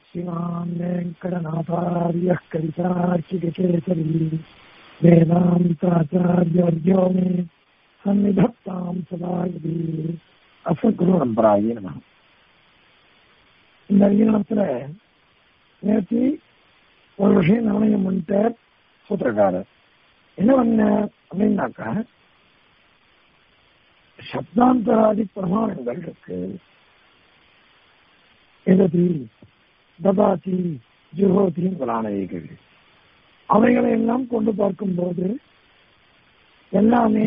श्रीमान् वेङ्कटनाथार्यः कवितार्किककेसरी वेदान्ताचार्यवर्यो मे सन्निधत्ताम् सदा यदि அசத்குரு நம்பராயே நம இந்த அதிகாரத்துல நேற்று ஒரு விஷயம் நாணயம் பண்ணிட்டார் சூத்திரக்காரர் என்ன பண்ண அப்படின்னாக்கா சப்தாந்தராதி பிரமாணங்கள் இருக்கு எததி தபாதி ஜுஹோதி முதலானவைகள் அவைகளை எல்லாம் கொண்டு பார்க்கும்போது எல்லாமே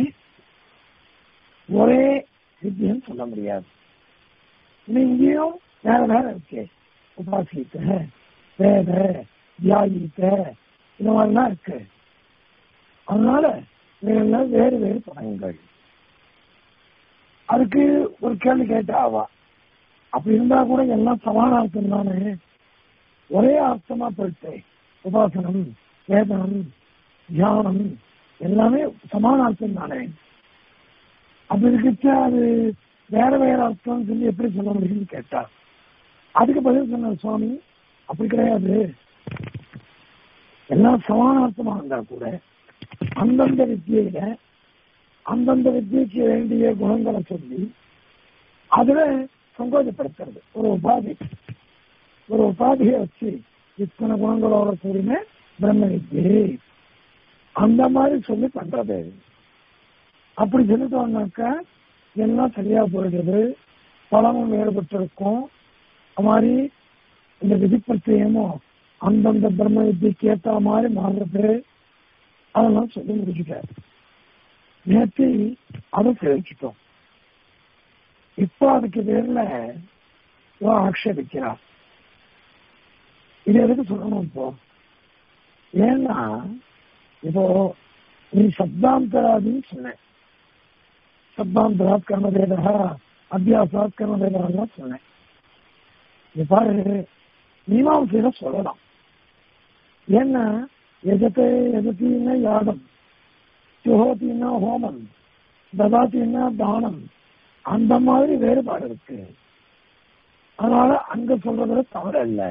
ஒரே வித்தியம் சொல்ல முடியாது இன்னும் இங்கேயும் வேற வேற இருக்கு உபாசித்த வேத தியாகித்த இந்த மாதிரிலாம் இருக்கு அதனால இவைகள்லாம் வேறு வேறு படங்கள் அதுக்கு ஒரு கேள்வி கேட்டா ஆவா அப்படி இருந்தா கூட எல்லாம் சமானார்த்தம் தானே ஒரே அர்த்தமா போயிட்டு உபாசனம் வேதனம் தியானம் எல்லாமே சமானார்த்தம் தானே அப்படி இருக்குச்சா அது வேற வேற அர்த்தம் சொல்லி எப்படி சொல்ல முடியும்னு கேட்டா அதுக்கு பதில் சொன்ன சுவாமி அப்படி கிடையாது எல்லாம் சமானார்த்தமா இருந்தா கூட அந்தந்த வித்தியில அந்தந்த வித்தியக்கு வேண்டிய குணங்களை சொல்லி அதுல சங்கோஜப்படுத்துறது ஒரு உபாதி ஒரு உபாதியை வச்சு இத்தனை குணங்களோட கூடின பிரம்ம வித்தியை அந்த மாதிரி சொல்லி பண்றது அப்படி சொல்லிட்டோம்னாக்கா எல்லாம் சரியா போயிடுது பலமும் வேறுபட்டு இருக்கும் அது மாதிரி இந்த விதிப்பத்தியமும் அந்தந்த பிரம்ம வித்தியக்கு ஏற்ற மாதிரி மாறுறது அதெல்லாம் சொல்லி முடிச்சுட்டார் நேற்று அதை தெரிவிச்சிட்டோம் இப்போ அதுக்கு பேர்ல ஆக்ஷேபிக்கிறார் இது எதுக்கு சொல்லணும் இப்போ ஏன்னா இப்போ நீ சப்தாந்தராதின்னு சொன்ன சப்தாந்தராத் கர்மதேதா அத்தியாசாத் கர்மதேதா சொன்னேன் இது பாரு மீமாசையில சொல்லலாம் ஏன்னா எதத்தை எதத்தின்னா யாகம் சுகோத்தின்னா ஹோமம் ததாத்தின்னா தானம் அந்த மாதிரி வேறுபாடு இருக்கு அதனால அங்க சொல்றதுல தவறு இல்லை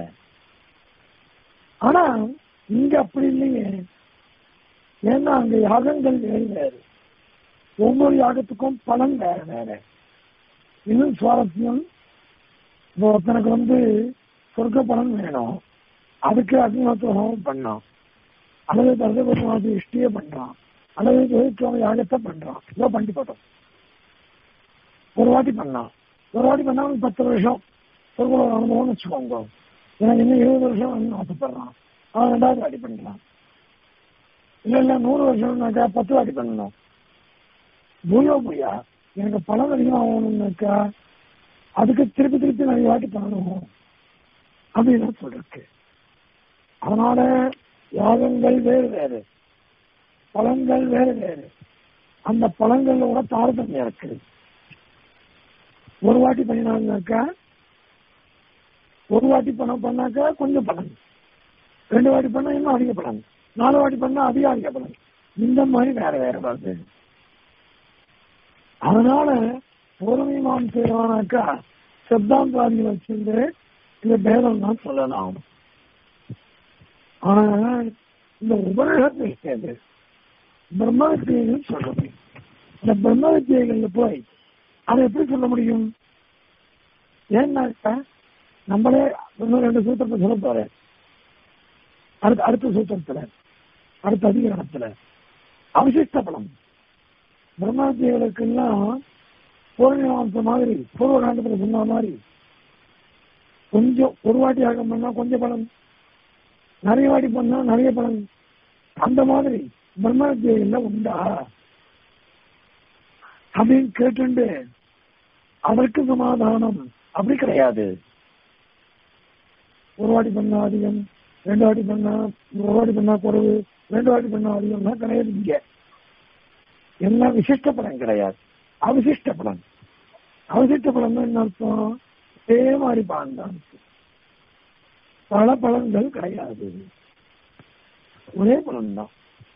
ஆனா இங்க அப்படி இல்லையே ஏன்னா அங்க யாகங்கள் வேறு வேறு ஒவ்வொரு யாகத்துக்கும் பலன் வேற வேற இன்னும் சுவாரஸ்யம் இப்போ ஒருத்தனுக்கு வந்து சொர்க்க பலன் வேணும் அதுக்கு அக்னிஹோத்திரம் பண்ணான் அல்லது தர்தபுரமாவது இஷ்டிய பண்றான் அல்லது தொழிற்சாலை யாகத்தை பண்றான் இதோ பண்ணி போட்டோம் ஒரு வாட்டி பண்ணான் ஒரு வாட்டி பண்ணா பத்து வருஷம் சொர்க்க அனுபவம்னு வச்சுக்கோங்க எனக்கு இன்னும் இருபது வருஷம் வந்து ஆசைப்படுறான் அவன் ரெண்டாவது வாட்டி பண்ணலாம் இல்ல இல்ல நூறு வருஷம்னாக்கா பத்து வாட்டி பண்ணணும் பூயோ பூயா எனக்கு பணம் அதிகமாகணும்னாக்கா அதுக்கு திருப்பி திருப்பி நிறைய வாட்டி பண்ணணும் அப்படின்னு சொல்றேன் அதனால யாகங்கள் வேறு வேறு பழங்கள் வேறு வேறு அந்த பழங்கள்ல கூட தாரதமியம் இருக்கு ஒரு வாட்டி பண்ணினாங்கனாக்கா ஒரு வாட்டி பணம் பண்ணாக்கா கொஞ்சம் பலன் ரெண்டு வாட்டி பண்ணா இன்னும் அதிக பலன் நாலு வாட்டி பண்ணா அதிக அதிக பலன் இந்த மாதிரி வேற வேற வருது அதனால பூர்வீமான் செய்வானாக்கா சப்தாந்தாதிகள் வச்சிருந்து இந்த பேதம் தான் சொல்லலாம் ஆனா இந்த உபநிஷத்தை கேது பிரம்ம வித்தியைகள் சொல்றது இந்த பிரம்ம வித்தியைகள்ல போய் அதை எப்படி சொல்ல முடியும் ஏன்னாக்கா நம்மளே இன்னும் ரெண்டு சூத்திரத்தை சொல்ல போறேன் அடுத்த அடுத்த சூத்திரத்துல அடுத்த அதிகாரத்துல அவசிஷ்ட பலம் பிரம்ம வித்தியர்களுக்கெல்லாம் பூர்ணிமாம்ச மாதிரி பூர்வ காண்டத்துல சொன்ன மாதிரி கொஞ்சம் ஒரு வாட்டி ஆகம் பண்ணா கொஞ்சம் பலன் நிறைய வாட்டி பண்ணா நிறைய பலன் அந்த மாதிரி பிரம்ம வித்தியில உண்டா அப்படின்னு கேட்டு அதற்கு சமாதானம் அப்படி கிடையாது ஒரு வாட்டி பண்ணா அதிகம் ரெண்டு வாட்டி பண்ணா ஒரு வாட்டி பண்ணா குறைவு ரெண்டு வாட்டி பண்ணா அதிகம்னா கிடையாது இங்க எல்லாம் விசிஷ்ட பலன் கிடையாது அவசிஷ்ட பலன் அவசிஷ்ட பலன் என்ன அர்த்தம் அதே மாதிரி பலன் தான் பல பலன்கள் கிடையாது ஒரே பலன் தான்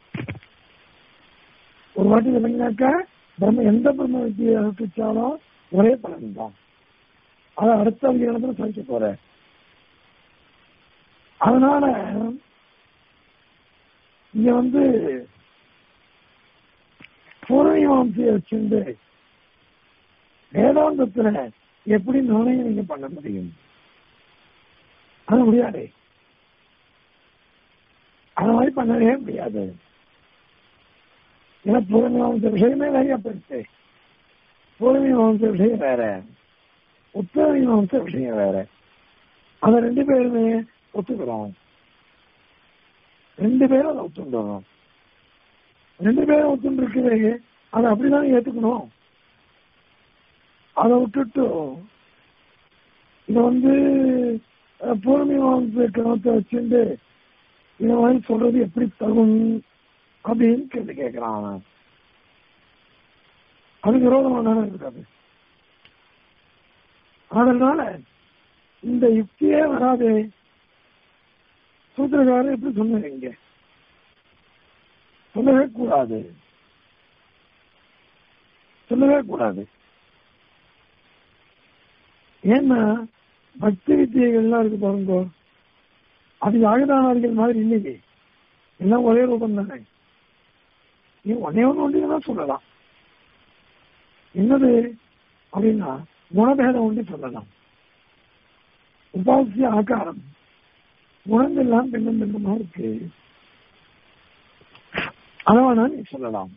ஒரு வாட்டி பண்ணாக்கா பிரம்ம எந்த பிரம்ம வித்தியை அனுப்பிச்சாலும் ஒரே பலன் தான் அதை அடுத்த அதிகாரத்தில் சாதிக்க போற அதனால இங்க வந்து பூர்வீமாம்சையை வச்சிருந்து வேதாந்தத்துல எப்படி நிர்ணயம் நீங்க பண்ண முடியும் அது முடியாது அது மாதிரி பண்ணவே முடியாது ஏன்னா பூர்வீமாம்ச விஷயமே நிறைய பெருசு பூர்வீமாம்ச விஷயம் வேற உத்தரவீமாம்ச விஷயம் வேற அத ரெண்டு பேருமே ஒத்துக்கிறோம் ரெண்டு பேரும் அதை ஒத்துண்டோம் ரெண்டு பேரும் ஒத்துண்டு இருக்குது அதை அப்படிதான் ஏத்துக்கணும் அதை விட்டுட்டு இத வந்து பூர்வீமாம்ச கிரமத்தை வச்சுட்டு இந்த மாதிரி சொல்றது எப்படி தகும் அப்படின்னு கேள்வி கேட்கிறான் அவன் அது விரோதமான இருக்காது அதனால இந்த யுக்தியே வராது சூத்திரக்காரர் எப்படி சொன்னீங்க சொல்லவே கூடாது சொல்லவே கூடாது ஏன்னா பக்தி வித்தியைகள்லாம் இருக்கு பாருங்க அது யாகதானாதிகள் மாதிரி இல்லையே எல்லாம் ஒரே ரூபம் தானே நீ ஒன்னே ஒன்று ஒன்று சொல்லலாம் என்னது அப்படின்னா குணபேதம் ஒன்று சொல்லலாம் உபாசிய ஆகாரம் குணங்கள்லாம் பின்னம் பின்னமா இருக்கு அதவனா நீ சொல்லலாம்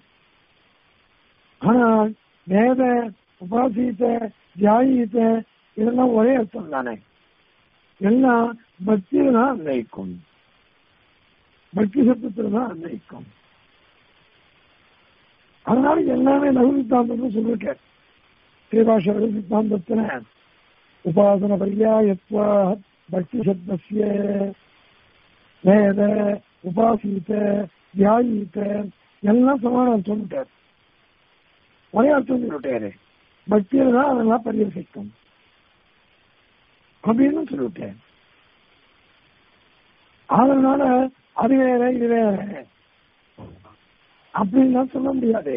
ஆனால் வேத உபாசித்த தியாயித்த இதெல்லாம் ஒரே அர்த்தம் தானே எல்லாம் பக்தியில தான் அன்வயிக்கும் பக்தி சத்தத்துல தான் அன்வயிக்கும் அதனால எல்லாமே லகு சித்தாந்தம் சொல்லிருக்கேன் ஸ்ரீபாஷ சித்தாந்தத்துல உபாசன பரியாயத்வா பக்தி சப்தஸ்ய வேத உபாசித்த தியாயித்த எல்லாம் சமான அர்த்தம் சொல்லிட்டார் ஒரே அர்த்தம் சொல்லிட்டாரு பக்தியில தான் அதெல்லாம் பரிகரிக்கும் அப்படின்னு சொல்லிவிட்டேன் அதனால அது வேற இது வேற அப்படின்லாம் சொல்ல முடியாது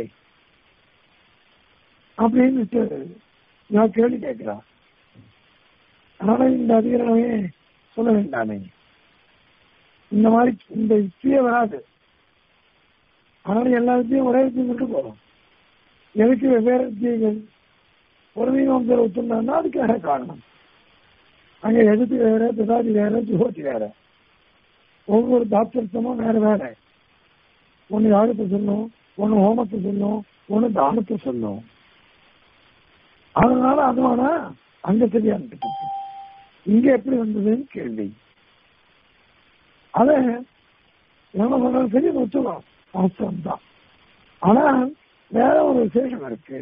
அப்படின்னு நான் கேள்வி கேட்கிறேன் அதனால இந்த அதிகாரமே சொல்ல வேண்டாமே இந்த மாதிரி இந்த யுக்தியே வராது அதனால எல்லா வித்தியும் ஒரே வித்தியும் கொண்டு போறோம் எதுக்கு வெவ்வேறு வித்தியைகள் ஒரு மீனவந்தர் ஒத்துண்டான்னா அதுக்காக காரணம் அங்க எழுத்து வேற பிதாதி வேற ஜுகோதி வேற ஒவ்வொரு தாத்தர்த்தமும் வேற வேற ஒன்னு யாகத்தை சொல்லும் ஒன்னு ஹோமத்தை சொல்லும் ஒன்னு தானத்தை சொல்லும் அதனால அதுவானா அங்க சரியா இருந்துட்டு இங்க எப்படி வந்ததுன்னு கேள்வி அத என்ன சொல்றது சரி ஒத்துக்கலாம் அவசரம் தான் ஆனா வேற ஒரு விசேஷம் இருக்கு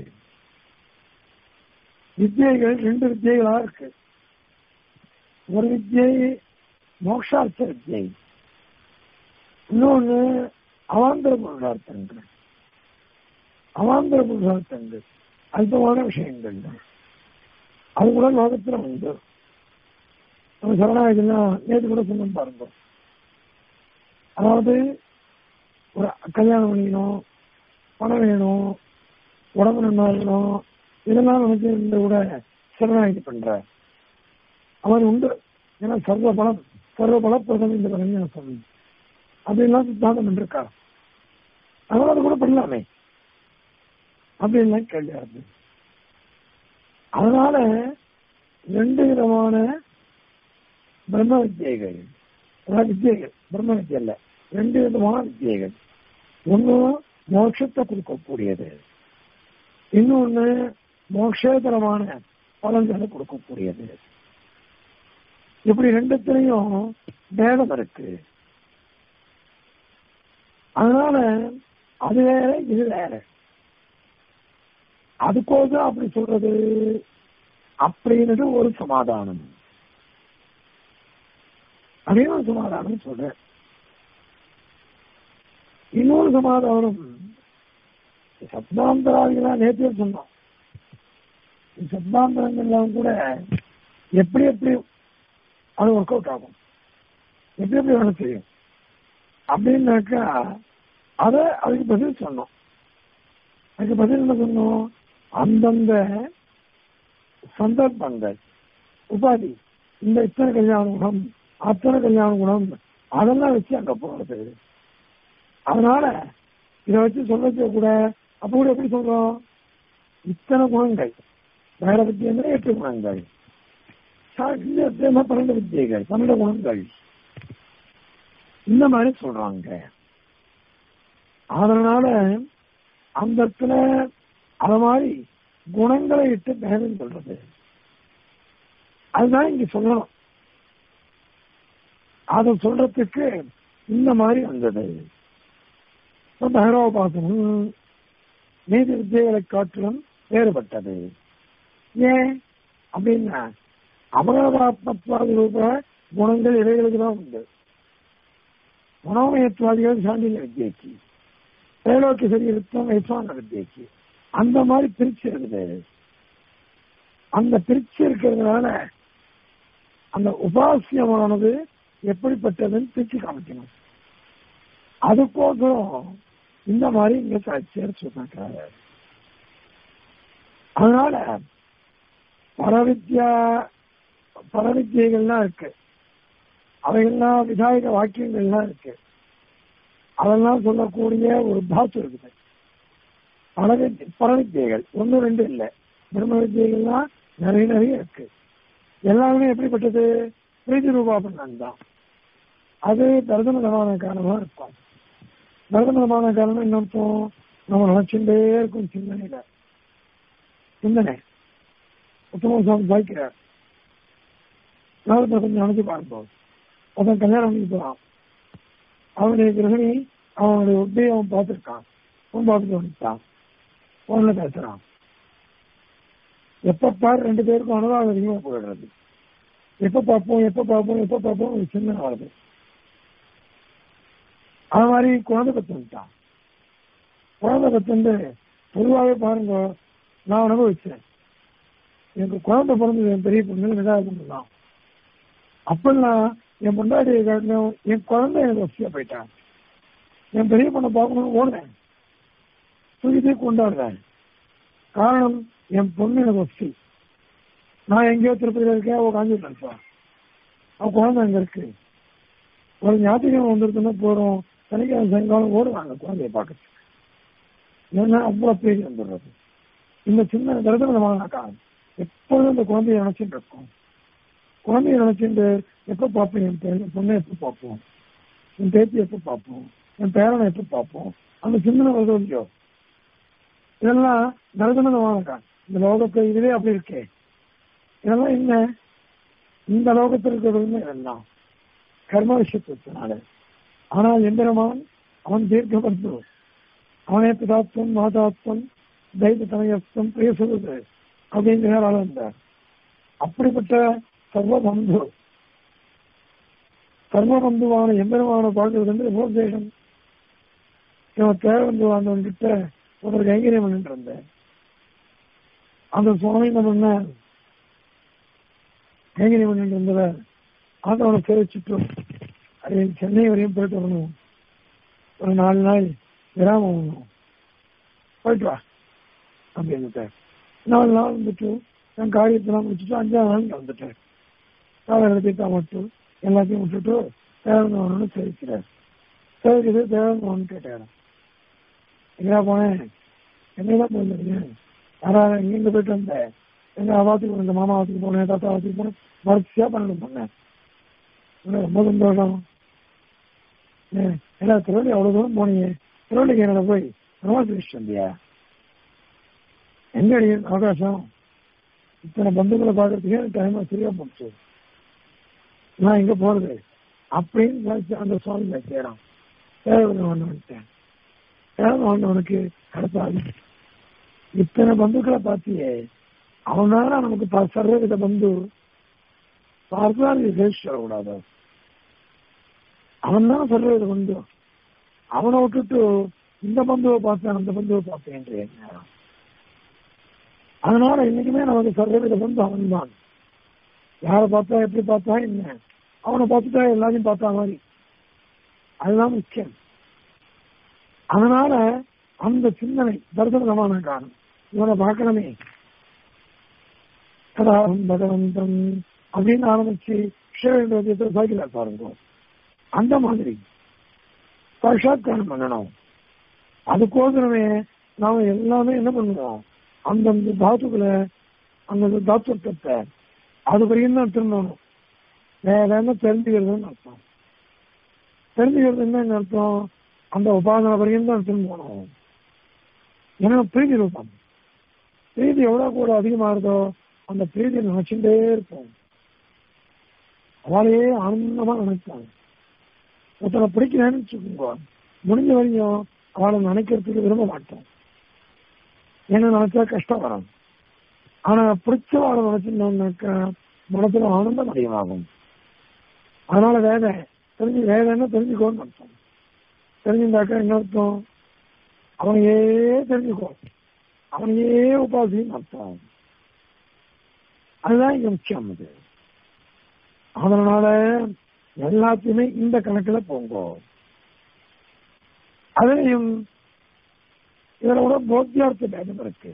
வித்தியைகள் ரெண்டு வித்தியைகளா இருக்கு ஒரு வித்தியை மோக்ஷார்த்த வித்தியை இன்னொன்னு அவாந்தர புருஷார்த்தங்கள் அவாந்தர புருஷார்த்தங்கள் அல்பமான விஷயங்கள் தான் அது கூட லோகத்துல உண்டு நம்ம சரணாகதிலாம் நேற்று கூட சொன்னோம் பாருங்க அதாவது ஒரு கல்யாணம் பண்ணிக்கணும் பணம் வேணும் உடம்பு நல்லா இருக்கணும் இதெல்லாம் நமக்கு இந்த கூட சரணாகதி பண்ற அவர் உண்டு ஏன்னா சர்வ பலம் சர்வ பலப்பிரதம் இந்த பரஞ்சாசம் அப்படின்லாம் சித்தாந்தம் பண்ணிருக்கா அதனால அது கூட பண்ணலாமே அப்படின்லாம் கேள்வியா இருக்கு அதனால ரெண்டு விதமான பிரம்ம வித்தியைகள் அதாவது வித்தியைகள் பிரம்ம வித்தியை இல்ல ரெண்டு விதமான வித்தியைகள் ஒண்ணு மோட்சத்தை கொடுக்கக்கூடியது இன்னொன்னு மோட்சேதரமான பலன்களை கொடுக்கக்கூடியது இப்படி ரெண்டுத்திலையும் பேதம் இருக்கு அதனால அது வேற இது வேற அதுக்கோசம் அப்படி சொல்றது அப்படின்னுட்டு ஒரு சமாதானம் அதே ஒரு சமாதானம் சொல்ற இன்னொரு சமாதானம் சப்தாந்தராதிகளா நேற்று சொன்னோம் சப்தாந்தரங்கள்லாம் கூட எப்படி எப்படி அது ஒர்க் அவுட் ஆகும் எப்படி எப்படி வேலை செய்யும் அப்படின்னாக்கா அதை அதுக்கு பதில் சொன்னோம் அதுக்கு பதில் என்ன சொன்னோம் அந்தந்த சந்தர்ப்பங்கள் உபாதி இந்த இத்தனை கல்யாண முகம் அத்தனை கல்யாண குணம் அதெல்லாம் வச்சு அங்க போறது அதனால இதை வச்சு சொல்ல கூட அப்ப கூட எப்படி சொல்றோம் இத்தனை குணங்கள் வேற வித்தியன்னா எட்டு குணங்கள் பன்னெண்டு வித்தியைகள் பன்னெண்டு குணங்கள் இந்த மாதிரி சொல்றாங்க அதனால அந்த இடத்துல அத மாதிரி குணங்களை இட்டு பேதம் சொல்றது அதுதான் இங்க சொல்லணும் அதை சொல்றதுக்கு இந்த மாதிரி வந்தது பைரவோபாசனம் நீதி வித்தியைகளை காட்டிலும் வேறுபட்டது ஏன் அப்படின்னா அபகதாத்மத்வாதி ரூப குணங்கள் இவைகளுக்கு தான் உண்டு மனோமயத்வாதிகள் சாண்டில்ய வித்தியைக்கு திரைலோக்கிய சரீரத்துவம் வைஸ்வான வித்தியைக்கு அந்த மாதிரி பிரிச்சு இருக்குது அந்த பிரிச்சு இருக்கிறதுனால அந்த உபாசியமானது எப்படிப்பட்டதுன்னு பிரிச்சு காமிக்கணும் அதுக்கோசரம் இந்த மாதிரி இங்க சாட்சியர் சொன்னாங்க அதனால பரவித்யா பரவித்தியைகள்லாம் இருக்கு அவைகள்லாம் விதாயக வாக்கியங்கள்லாம் இருக்கு அதெல்லாம் சொல்லக்கூடிய ஒரு தாத்து இருக்குது பரவித்ய பரவித்தியைகள் ஒன்று ரெண்டு இல்லை பிரம்ம வித்தியைகள்லாம் நிறைய நிறைய இருக்கு எல்லாருமே எப்படிப்பட்டது பிரீதி ரூபாபண்ணன் தான் அது தர்தனமான காரணமா இருக்கும் தர்தனமான காரணம் என்னர்த்தம் நம்ம நினைச்சுட்டே இருக்கும் சிந்தனையில சிந்தனை உத்தம சுவாமி பாய்க்கிறார் நாளத்தை கொஞ்சம் நினைச்சு பார்ப்போம் அவன் கல்யாணம் பண்ணி போறான் அவனுடைய கிரகணி அவனுடைய உட்டையை அவன் பார்த்துருக்கான் அவன் பார்த்துட்டு வந்துட்டான் போன்ல பேசுறான் எப்ப பாரு ரெண்டு பேருக்கும் அனுதாபம் அதிகமா போயிடுறது எப்ப பார்ப்போம் எப்ப பார்ப்போம் எப்ப பார்ப்போம் ஒரு சிந்தனை வருது அது மாதிரி குழந்தை பத்து வந்துட்டான் குழந்தை பத்து பொதுவாகவே பாருங்க நான் அனுபவிச்சேன் எனக்கு குழந்தை பிறந்தது என் பெரிய பொண்ணு ரெண்டாவது பொண்ணு தான் அப்பெல்லாம் என் பொண்டாட்டியை காட்டிலும் என் குழந்தை எனக்கு வசதியா போயிட்டான் என் பெரிய பொண்ணை பார்க்கணும்னு ஓடுறேன் தூக்கிட்டே கொண்டாடுறேன் காரணம் என் பொண்ணு எனக்கு வசதி நான் எங்கேயோ திருப்பதியில் இருக்கேன் அவள் காஞ்சிட்டு இருப்பான் அவள் குழந்தை அங்க இருக்கு ஒரு ஞாயிற்றுக்கிழமை வந்துருக்குன்னா போறோம் சனிக்கிழமை சாயங்காலம் ஓடுவாங்க குழந்தைய பார்க்கறதுக்கு ஏன்னா அவ்வளவு பேர் வந்துடுறது இந்த சின்ன தரதனமானாக்கா எப்பொழுதும் இந்த குழந்தைய நினைச்சிட்டு இருக்கோம் குழந்தைய நினைச்சிட்டு எப்ப பார்ப்போம் என் பெண் பொண்ணை எப்ப பார்ப்போம் என் பேத்தி எப்ப பார்ப்போம் என் பேரனை எப்ப பார்ப்போம் அந்த சிந்தனை வருது இல்லையோ இதெல்லாம் தரதனமானக்கா இந்த லோகத்தை இதுவே அப்படி இருக்கே இதெல்லாம் என்ன இந்த லோகத்தில் இருக்கிறது இதெல்லாம் கர்ம விஷயத்தினால ஆனால் எந்திரமான் அவன் தீர்க்க பந்து அவனே பிதாத்வம் மாதாத்வம் தைத்த தனயத்துவம் பேசுவது அப்படிங்கிற ஆள் இருந்தார் அப்படிப்பட்ட சர்வபந்து சர்வபந்துவான எம்பெருமான பார்க்கறது வந்து உபதேசம் இவன் தேவந்து வாழ்ந்தவன் கிட்ட ஒரு கைங்கரியம் பண்ணிட்டு இருந்தேன் அந்த சுவாமி என்ன பண்ண கைங்கரியம் பண்ணிட்டு இருந்தவர் ஆதரவை தெரிவிச்சுட்டு அது சென்னை வரையும் போயிட்டு வரணும் ஒரு நாலு நாள் விராமம் வரணும் போயிட்டு வா அப்படின்னுட்டு நாலு நாள் வந்துட்டு என் காரியத்தெல்லாம் முடிச்சுட்டு அஞ்சாவது நாள் வந்துட்டேன் காலையில் தீட்டா மட்டும் எல்லாத்தையும் விட்டுட்டு தேவந்தவனு தெரிவிக்கிறார் தெரிவிக்கிறது தேவந்தவன் கேட்டார் எங்கடா போனேன் என்னதான் போயிருந்தீங்க யாராவது எங்கெங்க போயிட்டு வந்தேன் எங்க அவாத்துக்கு போனேன் மாமா ஆத்துக்கு போனேன் தாத்தா ஆத்துக்கு போனேன் வரிசையா பண்ணணும் பண்ணேன் ரொம்ப சந்தோஷம் ஏன்னா திருவள்ளி அவ்வளவு தூரம் போனீங்க திருவள்ளிக்கு என்னோட போய் பிரமாசிச்சு வந்தியா எங்க அடி அவகாசம் இத்தனை பந்துக்களை பார்க்கறதுக்கே எனக்கு டைம் சரியா போச்சு நான் எங்க போறது அப்படின்னு அந்த சுவாமி செய்யறான் தேவதை வந்துட்டேன் தேவதை வந்தவனுக்கு கடத்தாது இத்தனை பந்துக்களை பார்த்தியே அவனால நமக்கு சர்வவித பந்து பார்த்தால் பேசி சொல்லக்கூடாது அவன் தான் சர்வவித பந்து அவனை விட்டுட்டு இந்த பந்துவை பார்த்தேன் அந்த பந்துவை பார்த்தேன் அதனால இன்னைக்குமே நமக்கு சர்வவித பந்து அவன் தான் யாரை பார்த்தா எப்படி பார்த்தா என்ன அவனை பார்த்துட்டா எல்லாரையும் பார்த்தா மாதிரி அதுதான் முக்கியம் அதனால அந்த சிந்தனை தர்சனமான காரணம் இவனை பார்க்கணுமே கதாம் பகவந்தம் அப்படின்னு ஆரம்பிச்சு ஸ்ரீரங்கத்தில் சைக்கிள் பாருங்க அந்த மாதிரி சாட்சாத்காரம் பண்ணணும் அதுக்கோசரமே நாம எல்லாமே என்ன பண்ணுவோம் அந்தந்த தாத்துக்களை அந்தந்த தாத்துவத்தை அது வரையும் தான் திரும்பணும் வேற என்ன தெரிஞ்சுக்கிறதுன்னு அர்த்தம் தெரிஞ்சுக்கிறது என்ன அர்த்தம் அந்த உபாசனை வரையும் தான் திரும்பணும் ஏன்னா பிரீதி ரூபம் பிரீதி எவ்வளவு கூட அதிகமா இருக்கோ அந்த பிரீதியை நினைச்சுட்டே இருப்போம் அவளையே ஆனந்தமா நினைப்பாங்க ஒருத்தனை பிடிக்கிறேன்னு வச்சுக்கோங்க முடிஞ்ச வரையும் அவளை நினைக்கிறதுக்கு விரும்ப மாட்டோம் ஏன்னா நினைச்சா கஷ்டம் வரும் ஆனா பிடிச்ச அவளை நினைச்சிருந்தோம்னாக்கா மனசுல ஆனந்தம் அதிகமாகும் அதனால வேத தெரிஞ்சு வேதன்னு தெரிஞ்சுக்கோன்னு அர்த்தம் தெரிஞ்சிருந்தாக்கா என்ன அர்த்தம் அவனையே தெரிஞ்சுக்கோ அவனையே உபாசின்னு அர்த்தம் அதுதான் இங்க முக்கியம் அது அதனால எல்லாத்தையுமே இந்த கணக்குல போங்க அதையும் இதுல கூட போத்தியார்த்த பேதம் இருக்கு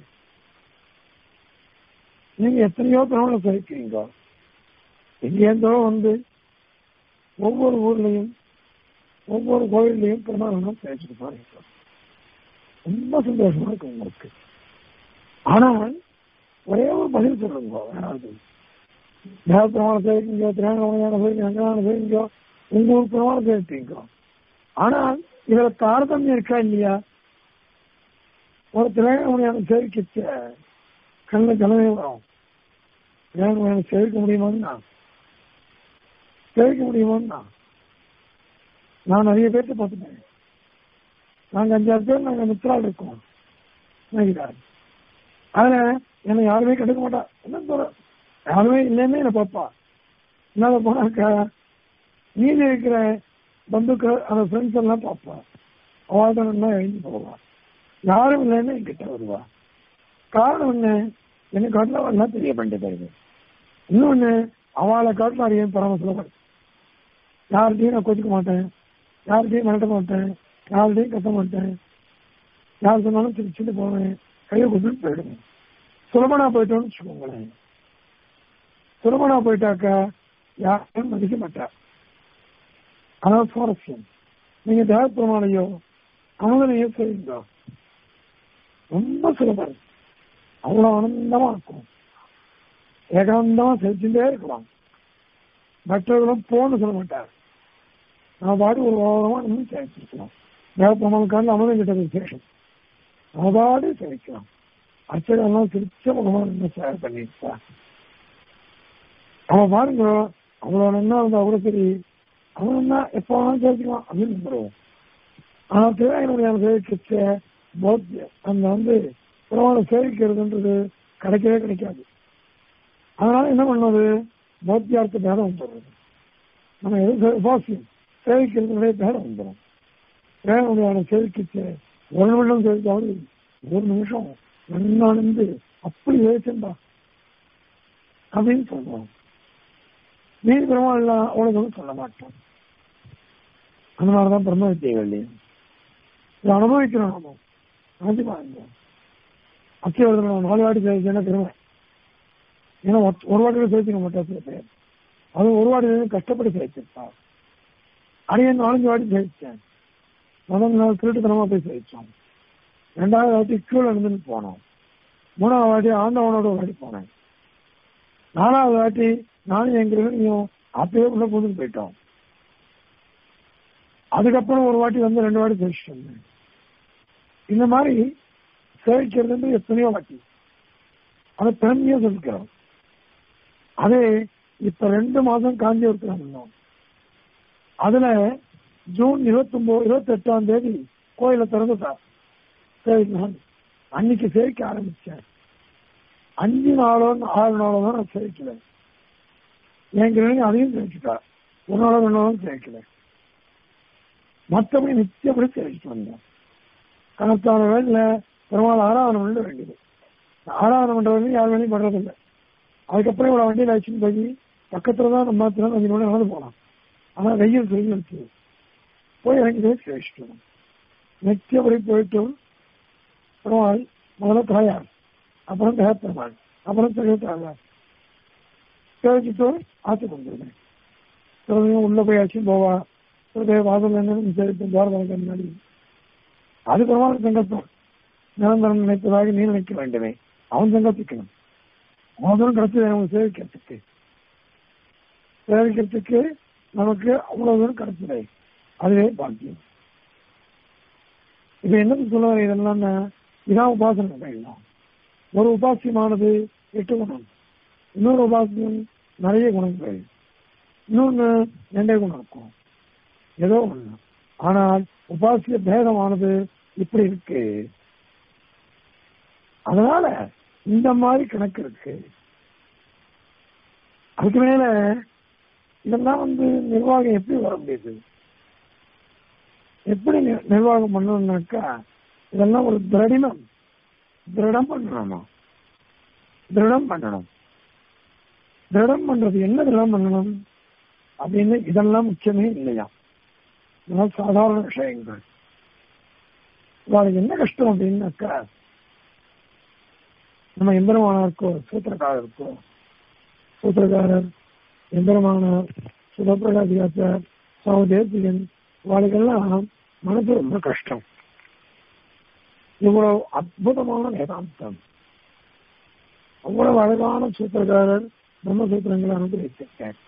நீங்க எத்தனையோ பிரபலம் சகிக்கிறீங்க எங்கேருந்தோ வந்து ஒவ்வொரு ஊர்லயும் ஒவ்வொரு கோயில்லையும் பிரமாணம் சகிச்சுட்டு பாருங்க ரொம்ப சந்தோஷமா இருக்கு உங்களுக்கு ஆனால் ஒரே ஒரு பதில் சொல்லுங்க வேறாவது தேவ பிரமாணம் சேர்க்கீங்க திரையாணம் சேர்க்கீங்க அங்கதானம் சேர்க்கீங்க உங்க ஊர் பிரமாணம் சேர்த்தீங்க ஆனால் இதுல தாரதமியம் இருக்கா இல்லையா ஒரு திரையாணம் சேர்க்கிச்ச கண்ணு கலவே வரும் திரையாணம் சேர்க்க முடியுமான்னா சேர்க்க முடியுமான்னா நான் நிறைய பேர்த்த பார்த்துட்டேன் நாங்க அஞ்சாறு பேர் நாங்க மித்ரால் இருக்கோம் நினைக்கிறாரு அதுல என்னை யாருமே கண்டுக்க மாட்டா என்ன சொல்ற யாருமே இல்லைன்னு என்ன பாப்பா என்னால போனாக்கா மீதி இருக்கிற பந்துக்கள் அந்த ஃப்ரெண்ட்ஸ் எல்லாம் பாப்பா அவள்தான் என்ன எழுந்து போவா யாரும் இல்லைன்னு என்கிட்ட வருவா காரணம் என்ன எனக்கு காட்டில எல்லாம் தெரிய பண்ணிட்டு தருது இன்னொன்னு அவளை காட்டில அறிய பரமசுலபம் யார்கிட்டையும் நான் கொச்சிக்க மாட்டேன் யார்கிட்டையும் மிரட்ட மாட்டேன் யார்கிட்டையும் கத்த மாட்டேன் யார் சொன்னாலும் சிரிச்சுட்டு போவேன் கையை கொடுத்துட்டு போயிடுவேன் சுலபனா போயிட்டோம்னு வச்சுக்கோங்களேன் சுலபனா போயிட்டாக்கா யாரும் மதிக்க மாட்டா அதான் சுவாரஸ்யம் நீங்க தேவ பிரமாணையோ அமுதனையோ செய்யுங்க ரொம்ப சுலபம் அவ்வளவு ஆனந்தமா இருக்கும் ஏகாந்தமா செலுத்திட்டே இருக்கலாம் மற்றவர்களும் போன்னு சொல்ல மாட்டார் நான் பாடு ஒரு ஓரமா நம்ம சேர்த்திருக்கலாம் தேவ பிரமாணுக்கான அமுதம் கிட்ட விசேஷம் அவபாடு சேவிக்கலாம் அர்ச்சகெல்லாம் சிரிச்ச முகமா இருந்து ஷேர் பண்ணிருப்பா அவன் பாருங்க அவ்வளவு நன்னா இருந்தா கூட சரி அவன் என்ன எப்போ வேணாலும் சேவிக்கலாம் அப்படின்னு நம்புறோம் ஆனா திருவாயினுடைய சேவிக்கிச்ச போத்தியம் அந்த வந்து பிரமாண சேவிக்கிறதுன்றது கிடைக்கவே கிடைக்காது அதனால என்ன பண்ணது போத்தியார்த்த பேதம் வந்துடுறது நம்ம எது உபாசியம் சேவிக்கிறதுடைய பேதம் வந்துடும் திருவாயினுடைய சேவிக்கிச்ச ஒரு நிமிஷம் சேவிக்காவது ஒரு நிமிஷம் நன்னானந்து அப்படி சேவிச்சா அப்படின்னு சொல்றோம் மீதி பிரமாணம் அவ்வளவு சொல்ல மாட்டோம் அந்த மாதிரிதான் பிரம்ம வித்தியகள் இதை அனுபவிக்கிறோம் நம்ம நினைச்சு பாருங்க அத்தியவர்தன் நாலு வாட்டி சேவிச்சேன்னா பெருமை ஏன்னா ஒரு வாட்டியில சேர்த்துக்க மாட்டா சில பேர் அது ஒரு வாட்டி கஷ்டப்பட்டு சேர்த்திருப்பா அடியன் நாலஞ்சு வாட்டி சேர்த்தேன் முதல் நாள் திருட்டுத்தனமா போய் சேர்த்தோம் ரெண்டாவது வாட்டி கீழே இருந்து போனோம் மூணாவது வாட்டி ஆண்டவனோட வாட்டி போனேன் நாலாவது வாட்டி நானும் என் கிரகணியும் அப்பயே உள்ள புதுக்கு போயிட்டோம் அதுக்கப்புறம் ஒரு வாட்டி வந்து ரெண்டு வாட்டி சேவிச்சுட்டு வந்தேன் இந்த மாதிரி சேவிக்கிறது எத்தனையோ வாட்டி அதை பெருமையா சொல்லிக்கிறோம் அதே இப்ப ரெண்டு மாசம் காஞ்சிபுரத்துல இருந்தோம் அதுல ஜூன் இருபத்தி ஒன்பது இருபத்தி எட்டாம் தேதி கோயில திறந்துட்டார் சேவிக்கலாம் அன்னைக்கு சேவிக்க ஆரம்பிச்சேன் அஞ்சு நாளோ ஆறு நாளோ தான் நான் சேவிக்கல என் கிரகணி அதையும் சேவிச்சுட்டா ஒரு நாளோ ரெண்டு நாளும் சேவிக்கல மற்றபடி நிச்சயப்படி சேவிச்சுட்டு வந்தேன் கணக்கான வேலையில பெருமாள் ஆராதனை பண்ண வேண்டியது ஆராதனை பண்றது யார் வேலையும் பண்றதில்லை அதுக்கப்புறம் இவ்வளவு வண்டியில் அழைச்சின்னு போய் பக்கத்துல தான் நம்ம மாத்திரம் அஞ்சு மணி நடந்து போனோம் ஆனா வெயில் சொல்லி இருக்கு போய் இறங்கி போய் சேவிச்சுட்டு நிச்சயப்படி போயிட்டு பெருமாள் முதல்ல தாயார் அப்புறம் தேவப்பெருமாள் அப்புறம் திகழ்த்தாயார் சேவிச்சுட்டு ஆத்து கொண்டுருந்தேன் சிலதையும் உள்ள போய் அச்சும் போவா சில பேர் வாசல் என்ன துவாரதற்கு முன்னாடி அது பெருமாள் சங்கல்பம் நிரந்தரம் நினைப்பதாக நீ நினைக்க வேண்டுமே அவன் சங்கல்பிக்கணும் அவன் கிடைச்சது நமக்கு சேவிக்கிறதுக்கு சேவிக்கிறதுக்கு நமக்கு அவ்வளவு தூரம் கிடைச்சது அதுவே பாக்கியம் இப்ப என்னது சொல்ல வர இதெல்லாம் இதான் உபாசனை கையெல்லாம் ஒரு உபாசியமானது எட்டு குணம் இன்னொரு உபாசியம் நிறைய குணங்கள் இன்னொன்னு ரெண்டே குணம் இருக்கும் ஏதோ ஒண்ணு ஆனால் உபாசிய பேதமானது இப்படி இருக்கு அதனால இந்த மாதிரி கணக்கு இருக்கு அதுக்கு மேல இதெல்லாம் வந்து நிர்வாகம் எப்படி வர முடியுது எப்படி நி- நிர்வாகம் பண்ணணும்னாக்கா இதெல்லாம் ஒரு திரடினம் திருடம் பண்ணணுமா திருடம் பண்ணணும் திருடம் பண்றது என்ன திருடம் பண்ணணும் அப்படின்னு இதெல்லாம் முக்கியமே இல்லையா இதெல்லாம் சாதாரண விஷயங்கள் இவாளுக்கு என்ன கஷ்டம் அப்படின்னாக்கா நம்ம எம்பெருமானாருக்கோ சூத்திரக்காரருக்கோ சூத்திரக்காரர் எம்பெருமானார் சுதப்பிரகாசியாச்சார் சுவாமி தேசிகன் இவாளுக்கெல்லாம் மனசு ரொம்ப கஷ்டம் இவ்வளவு அற்புதமான வேதாந்தம் அவ்வளவு அழகான சூத்திரக்காரர் பிரம்மசூத்திரங்களை அனுபவிச்சிருக்கார்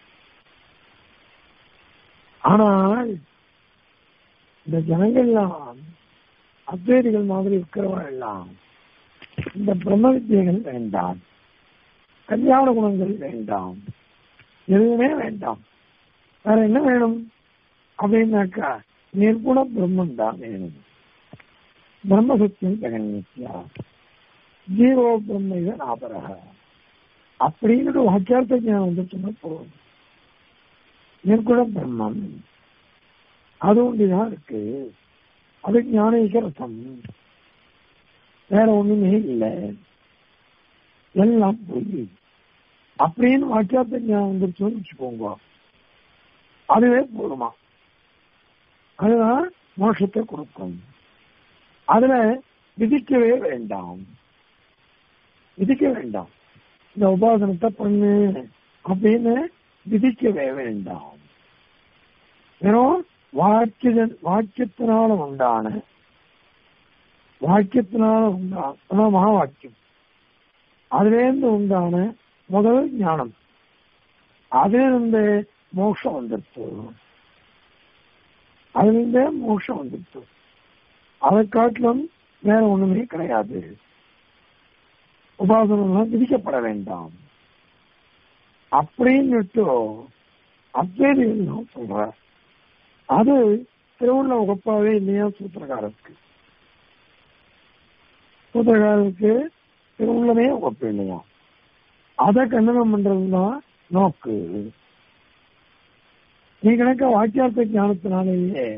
ஆனால் இந்த ஜனங்கள்லாம் அத்வைதிகள் மாதிரி இருக்கிறவா எல்லாம் இந்த பிரம்ம வித்தியைகள் வேண்டாம் கல்யாண குணங்கள் வேண்டாம் எதுவுமே வேண்டாம் வேற என்ன வேணும் அப்படின்னாக்கா நிர்குண பிரம்மன் தான் வேணும் பிரம்ம சத்தியம் ஜெகன்மித்யா ஜீவோ பிரம்ம இத நாபரக அப்படின்னு வாக்கியார்த்த ஞானம் வந்துட்டுன்னா போதும் நிர்குண பிரம்மம் அது ஒன்றுதான் இருக்கு அது ஞானேக ரசம் வேற ஒண்ணுமே இல்லை எல்லாம் பொய் அப்படின்னு வாக்கியார்த்த ஞானம் வந்துருச்சுன்னு வச்சுக்கோங்க அதுவே போதுமா அதுதான் மோட்சத்தை கொடுக்கும் அதுல விதிக்கவே வேண்டாம் விதிக்க வேண்டாம் இந்த உபாசனத்தை பண்ணு அப்படின்னு விதிக்கவே வேண்டாம் வெறும் வாக்கிய வாக்கியத்தினால உண்டான வாக்கியத்தினால உண்டான அதான் மகா வாக்கியம் அதுலேருந்து உண்டான முதல் ஞானம் அதிலிருந்து மோட்சம் வந்துருச்சு அதிலிருந்தே மோட்சம் வந்துருச்சு அதை காட்டிலும் வேற ஒண்ணுமே கிடையாது உபாசனம் விதிக்கப்பட வேண்டாம் அப்படின்னுட்டு அத்வைதிகள் சொல்ற அது திருவுள்ள உகப்பாவே இல்லையா சூத்திரக்காரருக்கு சூத்திரக்காரருக்கு திருவுள்ளமே உகப்பு இல்லையா அதை கண்டனம் பண்றதுதான் நோக்கு நீ கணக்க வாக்கியார்த்த ஞானத்தினாலேயே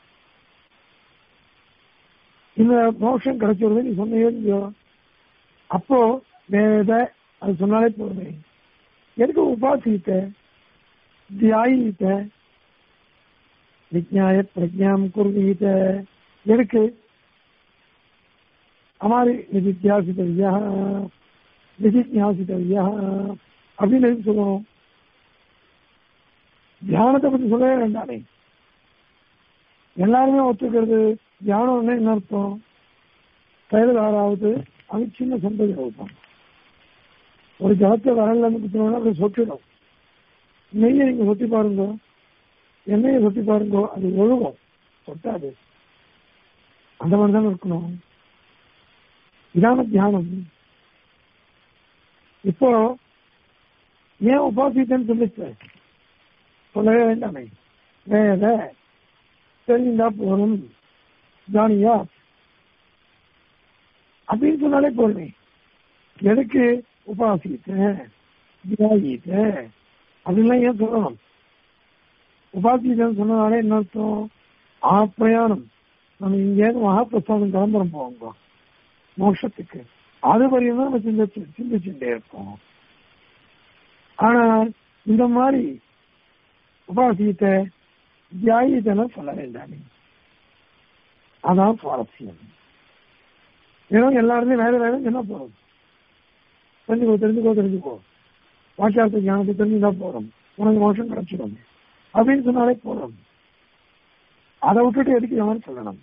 இந்த மோஷம் கிடைச்சிருது நீ சொன்னையோ இல்லையோ அப்போ வேத அது சொன்னாலே போதுமே எதுக்கு உபாசித்த தியாயித்த விஜயாய பிரஜாம் குர்வீத எதுக்கு हमारे நிதித்தியாசித்தவியா நிதித்தியாசித்தவியா அப்படின்னு எதுக்கு சொல்லணும் தியானத்தை பத்தி சொல்லவே வேண்டாமே எல்லாருமே ஒத்துக்கிறது தியானம்னா என்ன அர்த்தம் கையில் ஆறாவது அது சின்ன சந்ததி அவுத்தம் ஒரு ஜலத்தை வரல இருந்து குத்தினோம்னா அப்படி சொட்டிடும் நெய்யை நீங்க சொத்தி பாருங்க எண்ணெயை சொத்தி பாருங்க அது ஒழுகும் சொட்டாது அந்த மாதிரி தானே இருக்கணும் இதான தியானம் இப்போ ஏன் உபாசித்தன்னு சொல்லிச்சு சொல்லவே வேண்டாமே வேத தெரிஞ்சா போதும் தானியா அப்படின்னு சொன்னாலே போதுமே எதுக்கு உபாசித்த தியாகித்த அப்படின்லாம் ஏன் சொல்லணும் உபாசித்தன்னு சொன்னதாலே என்ன அர்த்தம் ஆ பிரயாணம் நம்ம இங்கேருந்து மகாபிரசாதம் கிளம்புறோம் போவோங்க மோட்சத்துக்கு அது வரையும் தான் நம்ம சிந்திச்சு சிந்திச்சுட்டே இருக்கோம் ஆனால் இந்த மாதிரி உபாசித்த தியாகித்தெல்லாம் சொல்ல வேண்டாமே அதான் சுவாரஸ்யம் ஏன்னா எல்லாருமே வேற வேற என்ன போறோம் தெரிஞ்சுக்கோ தெரிஞ்சுக்கோ தெரிஞ்சுக்கோ வாக்கியார்த்த ஞானத்தை தெரிஞ்சுதான் போறோம் உனக்கு மோஷம் கிடைச்சிடும் அப்படின்னு சொன்னாலே போதும் அதை விட்டுட்டு எதுக்கு எவன் சொல்லணும்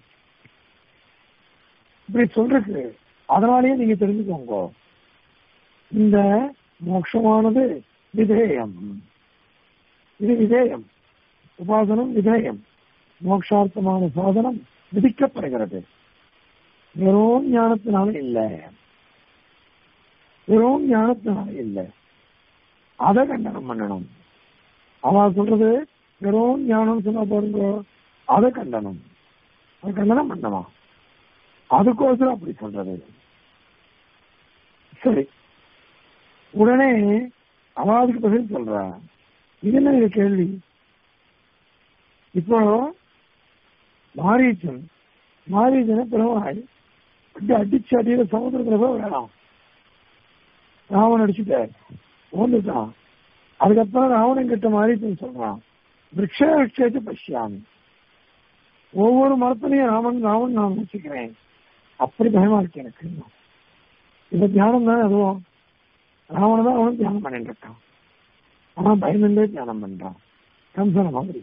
இப்படி சொல்றதுக்கு அதனாலேயே நீங்க தெரிஞ்சுக்கோங்க இந்த மோட்சமானது விதேயம் இது விதேயம் உபாசனம் விதேயம் மோட்சார்த்தமான சாதனம் விதிக்கப்படுகிறது வெறும் ஞானத்தினால இல்ல வெறும் ஞானத்தினால இல்ல அதை கண்டனம் பண்ணணும் அவன் சொல்றது வெறும் ஞானம் சொன்னா பாருங்க அதை கண்டனம் அதை கண்டனம் பண்ணமா அதுக்கோசரம் அப்படி சொல்றது சரி உடனே அவன் அதுக்கு பதில் சொல்றா இது என்ன இது கேள்வி இப்போ மாரீச்சன் மாரீச்சனை பிறவாய் அப்படி அடிச்சு அடியில சமுதிரத்துல போய் விடலாம் ராவன் அடிச்சுட்டார் ஓந்துட்டான் அதுக்கப்புறம் ராவணன் கிட்ட மாரீச்சன் சொல்றான் விரக்ஷேச்சு பசியாமி ஒவ்வொரு மரத்திலையும் ராமன் ராமன் நான் வச்சுக்கிறேன் அப்படி பயமா இருக்கு எனக்கு இப்ப தியானம் தான் அதுவும் ராவண தான் அவனும் தியானம் பண்ணிட்டு இருக்கான் அவன் பயந்துட்டே தியானம் பண்றான் கம்சன மாதிரி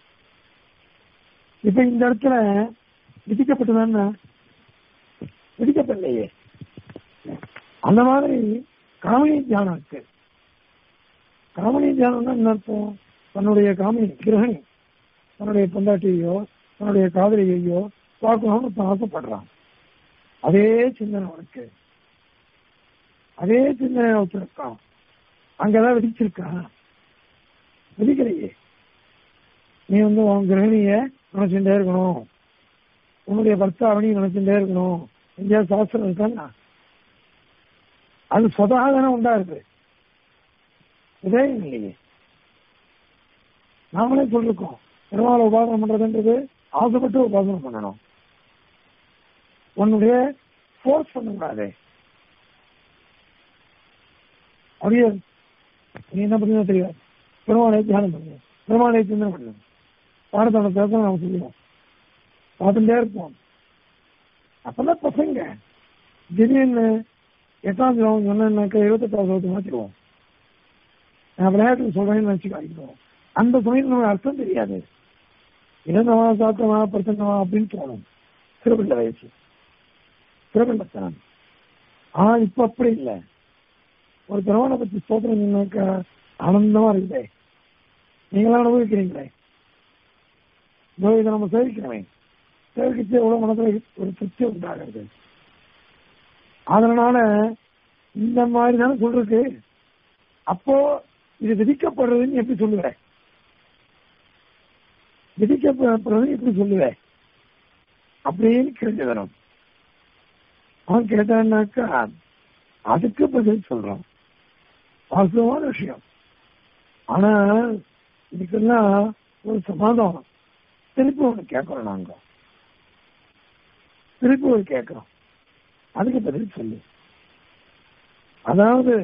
இப்ப இந்த இடத்துல விதிக்கப்பட்டதான் விதிக்கப்படலையே அந்த மாதிரி காமினி தியானம் இருக்கு காமினி தியானம்னா என்ன அர்த்தம் தன்னுடைய காமினி கிரகணி தன்னுடைய பொண்டாட்டியையோ தன்னுடைய காதலியையோ பார்க்கணும்னு ஒருத்தன் ஆசைப்படுறான் அதே சிந்தனை உனக்கு அதே சிந்தனை வச்சிருக்கான் அங்கதான் விதிச்சிருக்கான் விதிக்கலையே நீ வந்து உன் கிரகணிய நினைச்சுட்டே இருக்கணும் உன்னுடைய பர்த்தாவணி நினைச்சுட்டே இருக்கணும் எங்கேயாவது சாஸ்திரம் இருக்கான்னா அது சொதாக தானே உண்டா இருக்கு இதே இல்லையே நாமளே சொல்லிருக்கோம் பெருமாளை உபாசனம் பண்றதுன்றது ஆசைப்பட்டு உபாசனம் பண்ணணும் உன்னுடைய ஃபோர்ஸ் பண்ணக்கூடாது அப்படியே நீ என்ன பண்ணுங்க தெரியாது பெருமாளை தியானம் பண்ணுங்க பெருமாளை சிந்தனை பண்ணுங்க பாடத்தோட பேச நாம சொல்லுவோம் பார்த்துட்டே இருப்போம் அப்பதான் பசங்க திடீர்னு எட்டாம் கிராமம் சொன்னாக்க இருபத்தெட்டாவது வகுப்பு மாற்றிடுவோம் நான் விளையாட்டுக்கு சொல்றேன்னு நினைச்சு காய்க்கிறோம் அந்த சமயம் நமக்கு அர்த்தம் தெரியாது இறந்தவா சாத்தவா பிரச்சனவா அப்படின்னு தோணும் சிறுபிள்ளை வயசு சிறுபிள்ளத்தனம் ஆனா இப்ப அப்படி இல்லை ஒரு திரவணை பத்தி ஸ்தோத்திரம் சொன்னாக்கா ஆனந்தமா இருக்குதே நீங்களாம் அனுபவிக்கிறீங்களே இதோ இதை நம்ம சேவிக்கிறோமே சேவிக்கிச்சு எவ்வளவு மனசுல ஒரு திருப்தி உண்டாகிறது அதனால இந்த மாதிரி தானே சொல்றது அப்போ இது விதிக்கப்படுறதுன்னு எப்படி சொல்லுவேன் விதிக்கப்படுறது எப்படி சொல்லுவேன் அப்படின்னு கேட்டுதனும் அவன் கேட்டான்னாக்கா அதுக்கு பதில் சொல்றான் வாஸ்தவமான விஷயம் ஆனா இதுக்கெல்லாம் ஒரு சமாதானம் திருப்பி ஒண்ணு கேட்கறோம் நாங்க திருப்பி ஒரு கேட்கிறோம் அதுக்கு பதில் சொல்லு அதாவது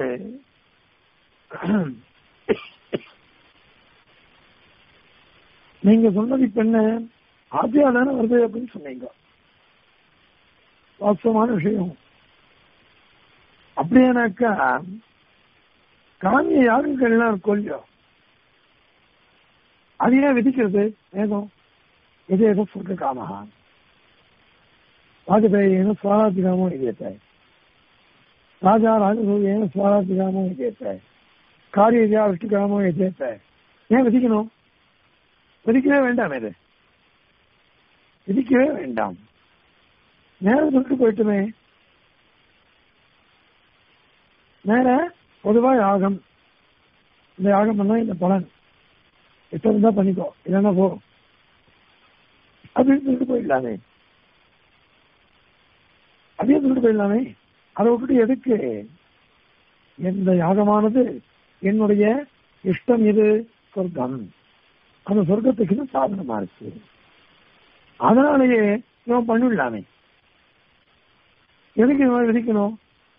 நீங்க சொன்னது இப்ப என்ன ஆசையா தானே வருது அப்படின்னு சொன்னீங்க வாஸ்தவமான விஷயம் அப்படியானாக்கா காமிய யாருங்கள்லாம் இருக்கும் இல்லையோ அது ஏன் விதிக்கிறது வேதம் எது எதோ சொல்ற காமஹா வாஜபேயேன ஸ்வராதிகாமோ இதேத்த ராஜா ராஜசூரியேன ஸ்வராதிகாமோ இதேத்த காரிய விஷ்ணுகாமோ இதேத்த ஏன் விதிக்கணும் விதிக்கவே வேண்டாம் இது விதிக்கவே வேண்டாம் நேரம் சொல்லிட்டு போயிட்டுமே நேர பொதுவா யாகம் இந்த யாகம் பண்ணா இந்த பலன் இஷ்டம் இருந்தா பண்ணிக்கோ இல்லைன்னா போ அப்படின்னு சொல்லிட்டு போயிடலாமே அதையும் சொல்லிட்டு போயிடலாமே அதை விட்டுட்டு எதுக்கு எந்த யாகமானது என்னுடைய இஷ்டம் இது சொர்க்கம் அந்த சொர்க்கத்துக்கு சாதனமா இருக்கு அதனாலேயே இவன் பண்ணிடலாமே எதுக்கு இவன் விதிக்கணும்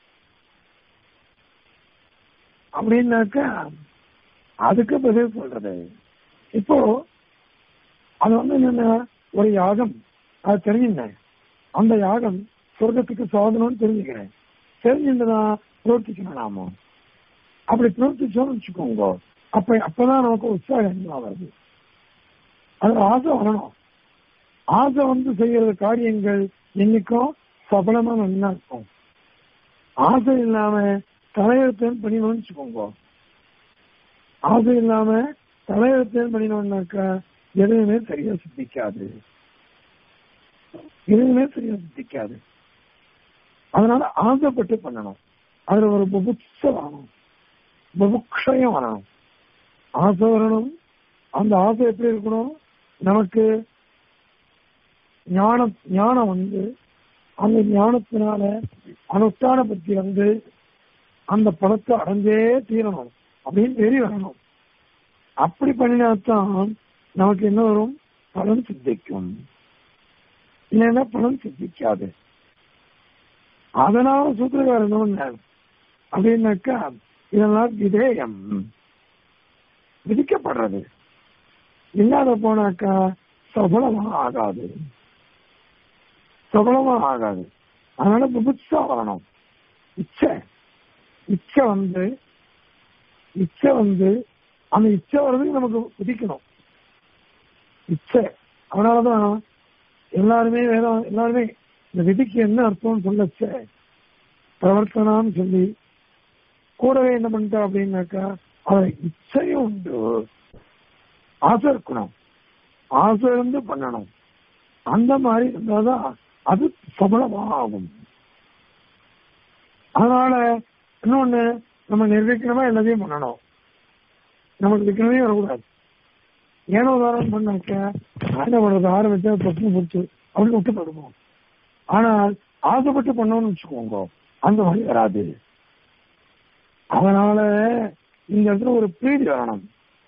அப்படின்னாக்கா அதுக்கு பதில் சொல்றது இப்போ அது வந்து என்ன ஒரு யாகம் அது தெரிஞ்சுட்டேன் அந்த யாகம் சொர்க்கத்துக்கு சாதனம்னு தெரிஞ்சுக்கிறேன் தெரிஞ்சுட்டுனா பிரவர்த்திக்கணும் நாம அப்படி பிரவர்த்திச்சோம்னு வச்சுக்கோங்க அப்ப அப்பதான் நமக்கு உற்சாகம் வருது அதுல ஆசை வரணும் ஆசை வந்து செய்யற காரியங்கள் என்னைக்கும் சபலமா நல்லா இருக்கும் ஆசை இல்லாம தலையெழுத்தேன் பண்ணினோம்னு வச்சுக்கோங்க ஆசை இல்லாம தலையெழுத்தேன் பண்ணினோம்னாக்கா எதுவுமே சரியா சித்திக்காது எதுவுமே சரியா சித்திக்காது அதனால ஆசைப்பட்டு பண்ணணும் அதுல ஒரு புபுட்ச வரணும் புபுக்ஷயம் வரணும் ஆசை வரணும் அந்த ஆசை எப்படி இருக்கணும் நமக்கு ஞானம் ஞானம் வந்து அந்த ஞானத்தினால அனுஷ்டான பத்தி வந்து அந்த பணத்தை அடைஞ்சே தீரணும் அப்படின்னு தெரி வரணும் அப்படி பண்ணினாத்தான் நமக்கு என்ன வரும் பலன் சித்திக்கும் இல்லைன்னா பலன் சித்திக்காது அதனால சூத்திரக்காரர் என்ன அப்படின்னாக்கா இதெல்லாம் விதேயம் விதிக்கப்படுறது இல்லாத போனாக்கா சபலமா ஆகாது சபலமா ஆகாது அதனால புதுசா வரணும் இச்சை இச்சை வந்து இச்சை வந்து அந்த இச்சை வர்றதுக்கு நமக்கு விதிக்கணும் இச்சை அதனாலதான் எல்லாருமே வேதம் எல்லாருமே இந்த விதிக்கு என்ன அர்த்தம்னு சொல்லச்ச பிரவர்த்தனான்னு சொல்லி கூடவே என்ன பண்ணிட்டா அப்படின்னாக்கா அவ இச்சையும் உண்டு ஆசை இருக்கணும் ஆசை இருந்து பண்ணணும் அந்த மாதிரி இருந்தாதான் அது சபலமா ஆகும் அதனால இன்னொன்னு நம்ம நிர்வகிக்கணுமா எல்லாத்தையும் பண்ணணும் நமக்கு விற்கனவே வரக்கூடாது ஏனோ உதாரணம் பண்ணாக்க என்ன பண்றது ஆரம்பிச்சா பிரச்சனை போச்சு அப்படின்னு விட்டு போடுவோம் ஆனால் ஆசைப்பட்டு பண்ணோம்னு வச்சுக்கோங்க அந்த மாதிரி வராது அதனால இந்த இடத்துல ஒரு பிரீதி வரணும்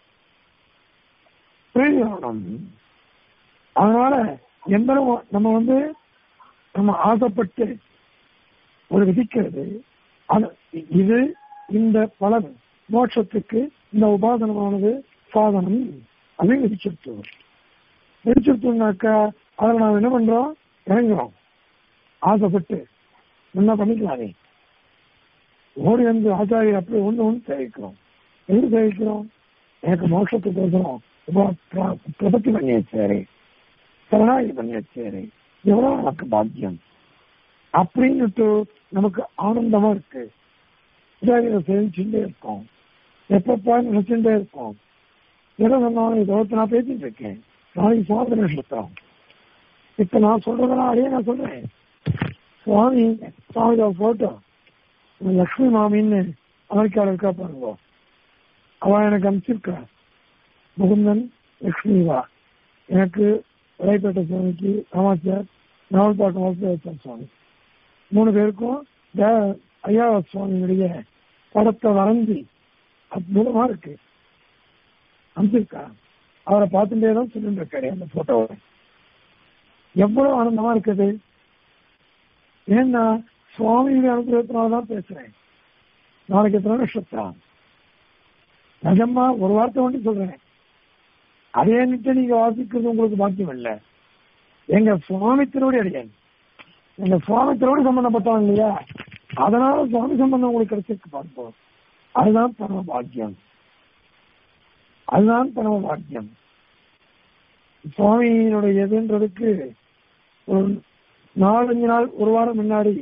பிரீதி வரணும் அதனால எந்த நம்ம வந்து நம்ம ஆசைப்பட்டு ஒரு விதிக்கிறது இது இந்த பலன் மோட்சத்துக்கு இந்த உபாசனமானது சாதனம் அப்படின்னு விதிச்சிருத்தோம் விதிச்சிருத்தோம்னாக்கா அதில் நாம் என்ன பண்றோம் இறங்குறோம் ஆசைப்பட்டு என்ன பண்ணிக்கலாமே ஓடி வந்து ஆச்சாரியர் அப்படி ஒன்று ஒன்று சேவிக்கிறோம் எது சேவிக்கிறோம் எனக்கு மோட்சத்துக்கு பேசுறோம் பிரபத்தி பண்ணி வச்சாரு சரணாகி பண்ணி வச்சாரு எவ்வளவு நமக்கு பாக்கியம் அப்படின்னுட்டு நமக்கு ஆனந்தமா இருக்கு இதை சேவிச்சுட்டே இருக்கோம் எப்பப்பா நினைச்சுட்டே இருக்கோம் எதை சொன்னாலும் இருபத்தி நான் பேசிட்டு இருக்கேன் நாளைக்கு சுவாமி நட்சத்திரம் இப்ப நான் சொல்றதெல்லாம் அடையே நான் சொல்றேன் சுவாமி சுவாமியோட போட்டோ லக்ஷ்மி மாமின்னு அமெரிக்காவில் இருக்கா பாருங்க அவ எனக்கு அனுப்பிச்சிருக்கா முகுந்தன் லக்ஷ்மிவா எனக்கு விளைப்பேட்டை சுவாமிக்கு ராமாச்சார் நாவல்பாக்கம் வாசுதேவச்சார் சுவாமி மூணு பேருக்கும் ஐயாவ சுவாமியுடைய படத்தை வரைஞ்சி அற்புதமா இருக்கு அனுப்பிச்சிருக்கா அவரை பார்த்துட்டே தான் சொல்லிட்டு இருக்காரு அந்த போட்டோவை எவ்வளவு ஆனந்தமா இருக்குது ஏன்னா சுவாமியுடைய அனுகிரகத்தினாலதான் பேசுறேன் நாளைக்கு எத்தனை நட்சத்திரம் நிஜமா ஒரு வார்த்தை மட்டும் சொல்றேன் அதே நிட்டு நீங்க வாசிக்கிறது உங்களுக்கு பாக்கியம் இல்லை எங்க சுவாமி திருவடி அடியேன் எங்க சுவாமி திருவடி சம்பந்தப்பட்டவன் இல்லையா அதனால சுவாமி சம்பந்தம் உங்களுக்கு கிடைச்சிருக்கு பார்ப்போம் அதுதான் பரம பாக்கியம் அதுதான் பரம பாக்கியம் சுவாமியினுடைய எதுன்றதுக்கு ஒரு நாலஞ்சு நாள் ஒரு வாரம் முன்னாடி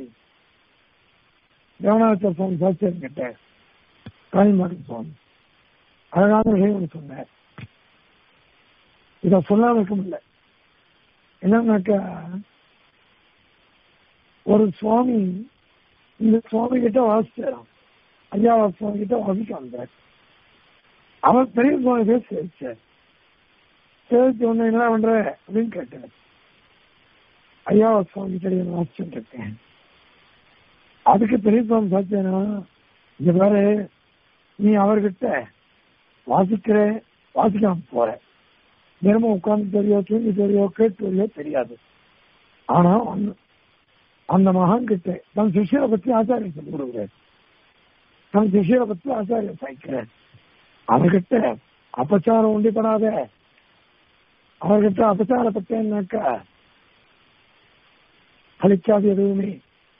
தேவநாத சுவாமி சாட்சியர் கிட்ட காளிமாடி சுவாமி அழகான விஷயம் சொன்னார் இத சொல்லாம இருக்க முடியல என்னன்னாக்கா ஒரு சுவாமி இந்த சுவாமி கிட்ட வாசிச்சாராம் ஐயா சுவாமி கிட்ட வாசிக்க வந்தார் அவர் பெரிய சுவாமி பேர் சேவிச்சார் சேவிச்சு ஒண்ணு என்ன பண்ற அப்படின்னு கேட்டார் ஐயா சுவாமி கிட்ட நான் வாசிச்சுட்டு இருக்கேன் அதுக்கு பெரிய சுவாமி சாச்சேனா இங்க பாரு நீ அவர்கிட்ட வாசிக்கிற வாசிக்காம போற தினமும் உட்கார்ந்து தெரியோ தூங்கி தெரியோ கேட்டு தெரியோ தெரியாது ஆனா ஒண்ணு அந்த மகான் கிட்ட தன் சிஷியரை பத்தி ஆச்சாரியம் சொல்லி கொடுக்குறாரு தன் சிஷியரை பத்தி ஆச்சாரியம் சாய்க்கிறார் அவர்கிட்ட அபச்சாரம் உண்டிப்படாத அவர்கிட்ட அபச்சாரப்பட்டேன்னாக்கா அழிக்காது எதுவுமே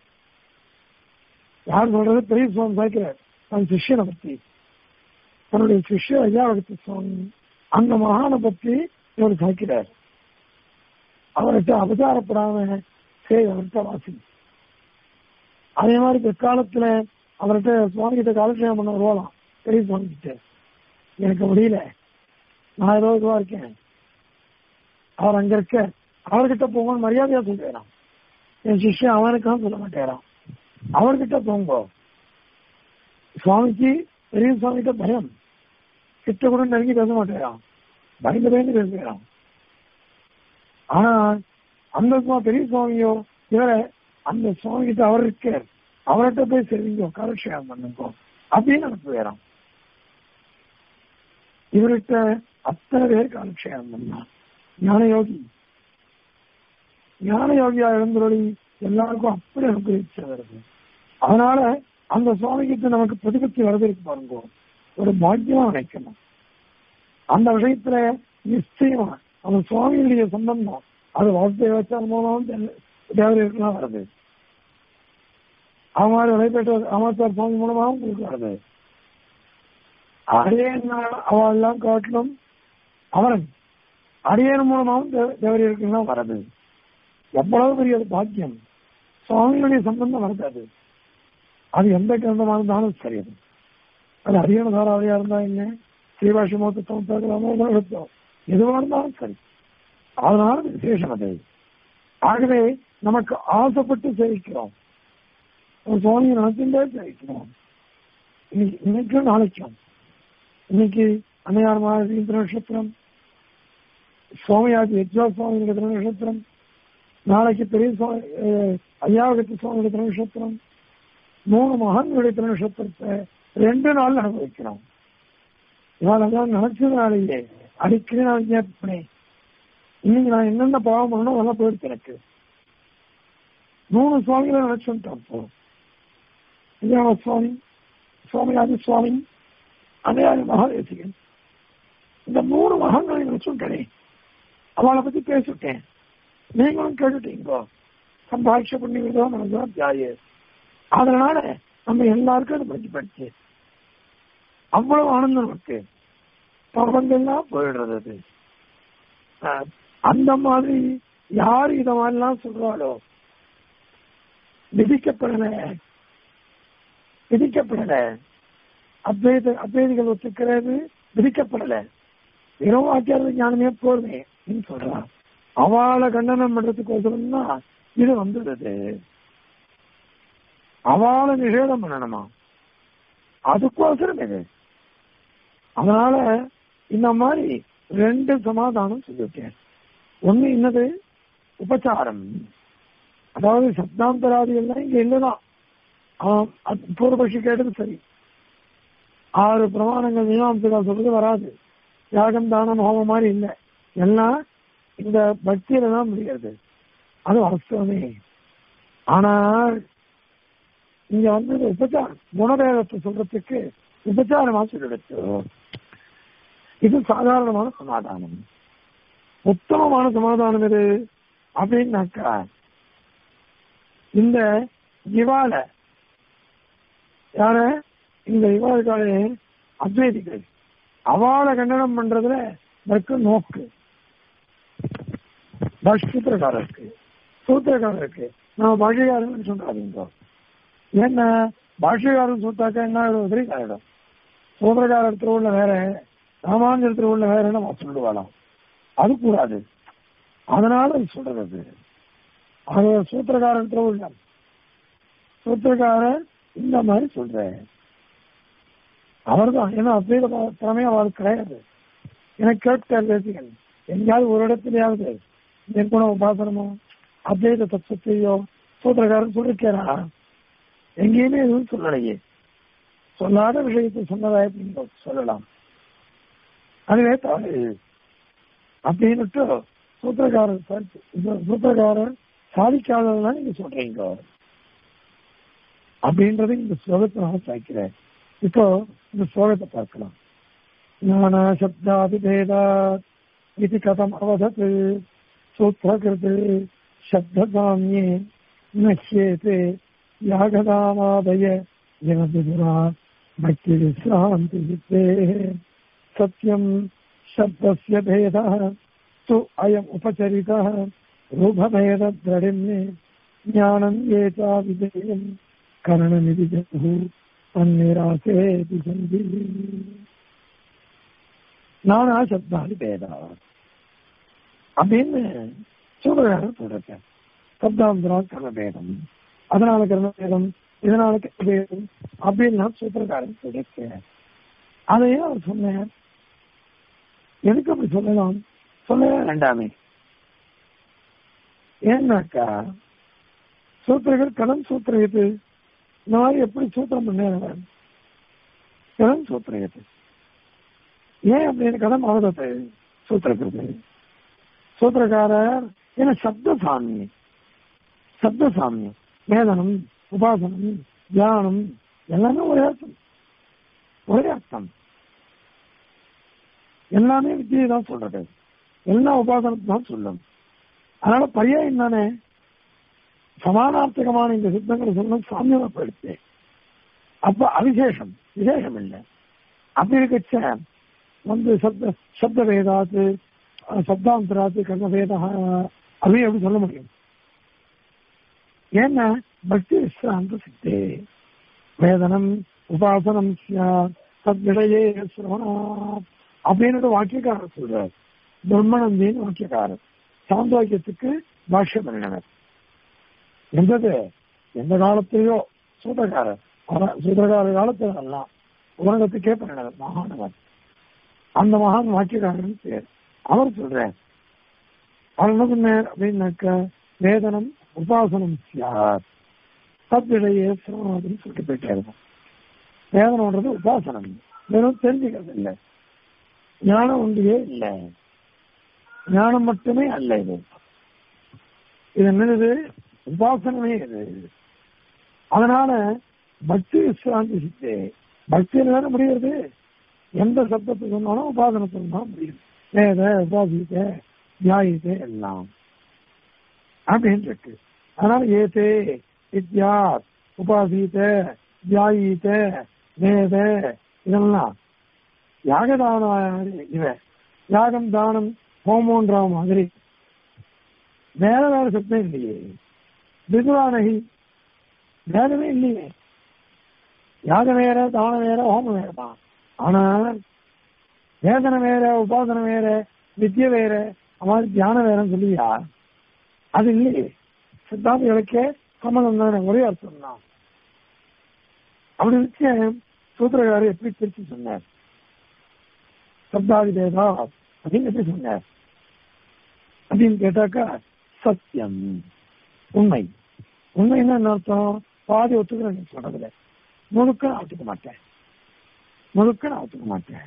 யார் சொல்றது பெரிய சுவாமி சாய்க்கிறார் தன் சிஷியனை பத்தி தன்னுடைய சிஷ்ய ஐயாவகத்து சுவாமி அந்த மகானை பத்தி இவர் சாய்க்கிறார் அவர்கிட்ட அபசாரப்படாம சரி அவர்கிட்ட வாசி அதே மாதிரி பிற்காலத்துல அவர்கிட்ட சுவாமி கிட்ட காலட்சேபம் பண்ண வருவாளாம் பெரிய சுவாமி கிட்ட எனக்கு முடியல நான் ஏதோ இதுவா இருக்கேன் அவர் அங்க இருக்க அவர்கிட்ட போங்கன்னு மரியாதையா சொல்லிடுறான் என் சிஷ்யன் அவனுக்காக சொல்ல மாட்டேறான் அவர்கிட்ட போங்க சுவாமிக்கு பெரிய சுவாமிகிட்ட பயம் கிட்ட கூட நெருங்கி பேச மாட்டேறான் பயந்து பயந்து பேசுகிறான் ஆனா அந்த சுவா- பெரிய சுவாமியோ இவரை அந்த சுவாமி கிட்ட அவர் இருக்கார் அவர்கிட்ட போய் சரிங்க கலட்சேபம் பண்ணுங்க அப்படின்னு அனுப்புகிறான் இவர்கிட்ட அத்தனை பேர் காலட்சேபம் பண்ணான் ஞான யோகி ஞான யோகியா எழுந்தொழி எல்லாருக்கும் அப்படி அனுகிரகிச்சு வருது அதனால அந்த சுவாமி கிட்ட நமக்கு பிரதிபத்தி வரதற்கு பாருங்க ஒரு பாக்கியமா நினைக்கணும் அந்த விஷயத்துல நிச்சயமா அந்த சுவாமியுடைய சம்பந்தம் அது வாசுதேவாச்சார மூலம் தேவதைகளுக்குலாம் வருது அவன் மாதிரி விளைப்பேற்ற அமாச்சார் சுவாமி மூலமாகவும் உங்களுக்கு வருது அடியேன் அவள் எல்லாம் காட்டிலும் அவன் அடியேன் மூலமாகவும் தேவ- தேவதைகளுக்கெல்லாம் வருது எவ்வளவு பெரிய ஒரு பாக்கியம் சுவாமியுடைய சம்பந்தம் வருது அது அது எந்த கிரந்தமாக இருந்தாலும் சரி அது அது அரியண தாராவளியா இருந்தா என்ன ஸ்ரீபாஷி மோத்தம் எடுத்தோம் எதுவாக இருந்தாலும் சரி அதனால அது விசேஷம் அது ஆகவே நமக்கு ஆசைப்பட்டு சேவிக்கிறோம் ஒரு சுவாமியை நினைச்சுட்டே சேவிக்கிறோம் இன்னைக்கு இன்னைக்கும் நாளைக்கும் இன்னைக்கு அன்னையார் மாதிரி நட்சத்திரம் சுவாமியாதி யஜ்வா சுவாமி நட்சத்திரம் நாளைக்கு பெரிய சுவாமி அஹ், ஐயாவகத்து சுவாமி நட்சத்திரம் மூணு மகான்களுடைய நட்சத்திரத்தை ரெண்டு நாள் அனுபவிக்கிறோம் இவாள் அதான் நினைச்சதுனாலேயே அடிக்கடி நான் கேட்பேன் இன்னைக்கு நான் என்னென்ன பாவம் பண்ணணும் அதெல்லாம் போயிடுச்சு எனக்கு மூணு சுவாமிகளை நினைச்சுட்டோம் இப்போ ஐயாவ சுவாமி சுவாமியாதி சுவாமி அதையாதி மகாதேசிகன் இந்த மூணு மகான்களை நினைச்சுட்டேனே அவளை பத்தி பேசிட்டேன் நீங்களும் கேட்டுட்டீங்க சம்பாஷ பண்ணிவிதோ மனதான் தியாய அதனால நம்ம எல்லாருக்கும் அது படிச்சு படிச்சு அவ்வளவு ஆனந்தம் நமக்கு பரவங்கள்லாம் போயிடுறது அது அஹ், அந்த மாதிரி யார் இத மாதிரிலாம் சொல்றாளோ விதிக்கப்படல விதிக்கப்படல அத்வைத அத்வைதிகள் ஒத்துக்கிறது விதிக்கப்படல வெறும் வாக்கியாரது ஞானமே போதுமே அப்படின்னு சொல்றான் அவளை கண்டனம் பண்றதுக்கோசரம் தான் இது வந்துடுது அவளை நிஷேதம் பண்ணணுமா அதுக்கோசரம் இது அதனால இந்த மாதிரி ரெண்டு சமாதானம் சொல்லிவிட்டேன் ஒண்ணு என்னது உபச்சாரம் அதாவது சப்தாந்தராதி எல்லாம் இங்க இல்லதான் அவன் அது பூர்வபக்ஷி கேட்டது சரி ஆறு பிரமாணங்கள் மீமாம்சகா சொல்றது வராது யாகம் தானம் ஹோமம் மாதிரி இல்லை எல்லாம் இந்த பக்தியில தான் முடிகிறது அது வாஸ்தவமே ஆனால் இங்க வந்து இந்த உபச்சாரம் குணபேதத்தை சொல்றதுக்கு உபச்சாரமா சொல்லிடுச்சு இது சாதாரணமான சமாதானம் உத்தமமான சமாதானம் எது அப்படின்னாக்கா இந்த இவால யார இந்த இவாளுக்காலே அத்வைதிகள் அவாளை கண்டனம் பண்றதுல இதற்கு நோக்கு சூத்திரக்காரருக்கு சூத்திரக்காரருக்கு நம்ம பாஷைக்காரன் சொல்றாதீங்க ஏன்னா பாஷைக்காரன் சொல்லிட்டாக்கா என்ன ஆயிடும் உதிரிக்கு ஆயிடும் சூத்திரக்காரர் திருவுள்ள வேற ராமானுஜர் திருவுள்ள வேற நம்ம சொல்லுவாளாம் அது கூடாது அதனால அது சொல்றது அது சூத்திரக்காரன் திருவுள்ளம் சூத்திரக்காரர் இந்த மாதிரி சொல்றேன் அவர்தான் ஏன்னா அத்வைத திறமை அவருக்கு கிடையாது எனக்கு கேட்கார் பேசுகள் எங்கேயாவது ஒரு இடத்துலயாவது நிர்குண உபாசனமோ அத்வைத தத்துவத்தையோ சூத்திரக்காரன் சொல்லிருக்காரா எங்கேயுமே எதுவும் சொல்லலையே சொல்லாத விஷயத்தை சொன்னதா எப்படின்னு சொல்லலாம் அதுவே தவறு அப்படின்னுட்டு சூத்திரக்காரர் சாதி- இந்த சூத்திரக்காரர் சாதிக்காததான் நீங்க சொல்றீங்க அப்படின்றது இந்த ஸ்லோகத்தை நான் சாய்க்கிறேன் இப்போ இந்த ஸ்லோகத்தை பார்க்கலாம் ஞான சப்தாதிபேதா இது கதம் அவதத் சூத்திரகிருத் சப்தசாமியே நஷ்யேதே யாகதாமாதய ஜனதுரா பக்தி விசிராந்தி சித்தே சத்யம் शब्दस्य भेदः அஸ்து அயம் உபச்சரித ரூபபேத திரடின்னு ஞானம் ஏதா விஜயம் கரண நிதி ஜகு தன்னிராசேதி சந்தி நானா சப்தாதி பேதா அப்படின்னு சூழலாக சொல்றேன் சப்தாந்திரா கர்மபேதம் அதனால கர்மபேதம் இதனால கர்மபேதம் அப்படின்னு நான் சூத்திரக்காரன் சொல்லியிருக்கேன் அதையும் அவர் சொன்னார் எதுக்கு அப்படி சொல்லலாம் சொல்லவே வேண்டாமே ஏன்னாக்கா சூத்திரர்கள் கடன் சூத்திரம் எது இந்த மாதிரி எப்படி சூத்திரம் பண்ண கடன் சூத்திரம் எது ஏன் அப்படின்னு கடன் அவதத்தை சூத்திரக்கிறது சூத்திரக்காரர் ஏன்னா சப்த சாமியம் சப்த சாமியம் வேதனம் உபாசனம் தியானம் எல்லாமே ஒரே அர்த்தம் ஒரே அர்த்தம் எல்லாமே வித்தியை தான் சொல்றது எல்லா உபாசனத்தை தான் சொல்லும் அதனால பரியாயம் தானே சமானார்த்தகமான இந்த சித்தங்களை சொல்லணும் சாமியப்படுத்து அப்ப அவிசேஷம் விசேஷம் இல்லை அப்படி இருக்கச்ச வந்து சப்த சப்த வேதாத்து சப்தாந்தராத்து கர்ம வேதா அப்படின்னு எப்படி சொல்ல முடியும் ஏன்னா பக்தி விஸ்ராந்த சித்தே வேதனம் உபாசனம் சத்விடையே சிரவணா அப்படின்னு வாக்கியக்காரர் சொல்றார் பிரம்மணந்தின்னு வாக்கியக்காரர் சாந்தோக்கியத்துக்கு பாஷ்ய பண்ணினவர் எந்தது எந்த காலத்திலேயோ சூத்திரக்காரர் சூத்திரக்கார காலத்துல எல்லாம் உலகத்துக்கே பண்ணினவர் மகானவர் அந்த மகான் வாக்கியக்காரன் பேர் அவர் சொல்றார் அவர் என்ன சொன்னார் அப்படின்னாக்க வேதனம் உபாசனம் சியார் சத்விடையே சிரவணாதுன்னு சொல்லிட்டு போயிட்டாரு வேதனம்ன்றது உபாசனம் வெறும் தெரிஞ்சுக்கிறது இல்லை ஞானம் ஒன்றியே இல்லை ஞானம் மட்டுமே அல்ல இது இது என்னது உபாசனமே இது அதனால பக்தி விஸ்ராந்தி சித்தே பக்தியில் தானே முடிகிறது எந்த சப்தத்தை சொன்னாலும் உபாசனத்தில் தான் முடியும் வேத உபாசித்த தியாயித்தே எல்லாம் அப்படின்னு இருக்கு அதனால ஏதே வித்யா உபாசித்த தியாயித்த வேத இதெல்லாம் யாகதான இவ யாகம் தானம் ஹோமோன்ற மாதிரி வேற வேற சத்தம் இல்லையே விதுவானகி வேதமே இல்லையே யாகம் வேற தானம் வேற ஹோமம் வேற தான் ஆனா வேதனை வேற உபாசனை வேற வித்திய வேற மாதிரி தியானம் வேறன்னு சொல்லியா அது இல்லையே சித்தாந்திகளுக்கே சம்மதம் தானே ஒரே அர்த்தம் தான் அப்படி வச்சு சூத்திரகாரர் எப்படி பிரிச்சு சொன்னார் சப்தாதி வேதா அப்படின்னு எப்படி சொன்னார் அப்படின்னு கேட்டாக்கா சத்தியம் உண்மை உண்மைன்னா என்ன அர்த்தம் பாதி ஒத்துக்கிறேன் சொல்றதுல முழுக்க நான் ஒத்துக்க மாட்டேன் முழுக்க நான் ஒத்துக்க மாட்டேன்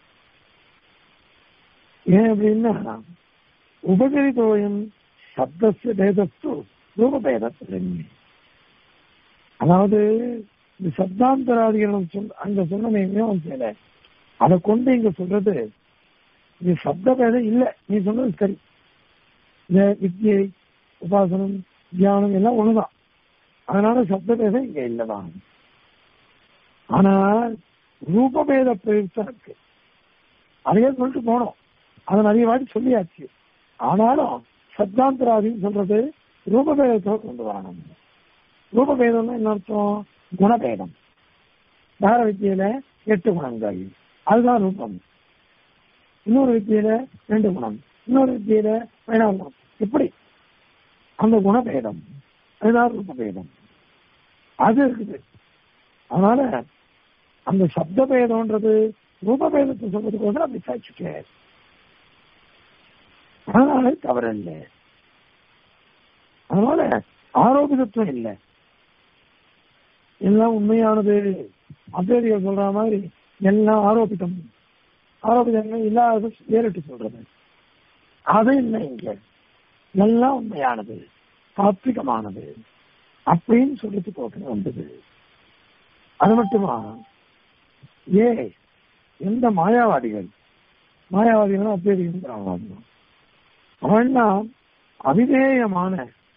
ஏன் அப்படின்னா உபகரிதோயம் சப்தஸ்ய பேதஸ்து ரூபபேதத்தில் அதாவது இந்த சப்தாந்தராதிகள் சொல் அங்க சொன்னதையுமே அவன் செய்யல அதை கொண்டு இங்க சொல்றது இது சப்த பேதம் இல்ல நீ சொன்னது சரி இந்த வித்தியை உபாசனம் தியானம் எல்லாம் ஒண்ணுதான் அதனால சப்த பேதம் இங்க இல்லதான் ஆனால் ரூபபேத பிரயுக்தம் இருக்கு அதையே சொல்லிட்டு போனோம் அதை நிறைய வாட்டி சொல்லியாச்சு ஆனாலும் சப்தாந்தராதின்னு சொல்றது ரூபபேதத்தை கொண்டு வரணும் ரூபபேதம்னா என்ன அர்த்தம் குணபேதம் தார வித்தியில எட்டு குணங்கள் அதுதான் ரூபம் இன்னொரு வித்தியில ரெண்டு குணம் இன்னொரு வித்தியில பதினாறு குணம் இப்படி அந்த குணபேதம் அதுதான் ரூபபேதம் அது இருக்குது அதனால அந்த சப்த பேதம்ன்றது ரூபபேதத்தை சொல்றதுக்கு வந்து அப்படி சாட்சிக்கார் அதனால தவறு இல்லை அதனால ஆரோபிதத்துவம் இல்லை எல்லாம் உண்மையானது அபேதிகள் சொல்ற மாதிரி எல்லாம் ஆரோபிதம் ஆரோபிதங்கள் இல்லாத வேறிட்டு சொல்றது அது இல்லை இங்க எல்லாம் உண்மையானது சாத்விகமானது அப்படின்னு சொல்லிட்டு போட்டு வந்தது அது மட்டுமா ஏ எந்த மாயாவாதிகள் மாயாவாதிகளும் அபேதிகளும் அவன்னா அவிதேயமான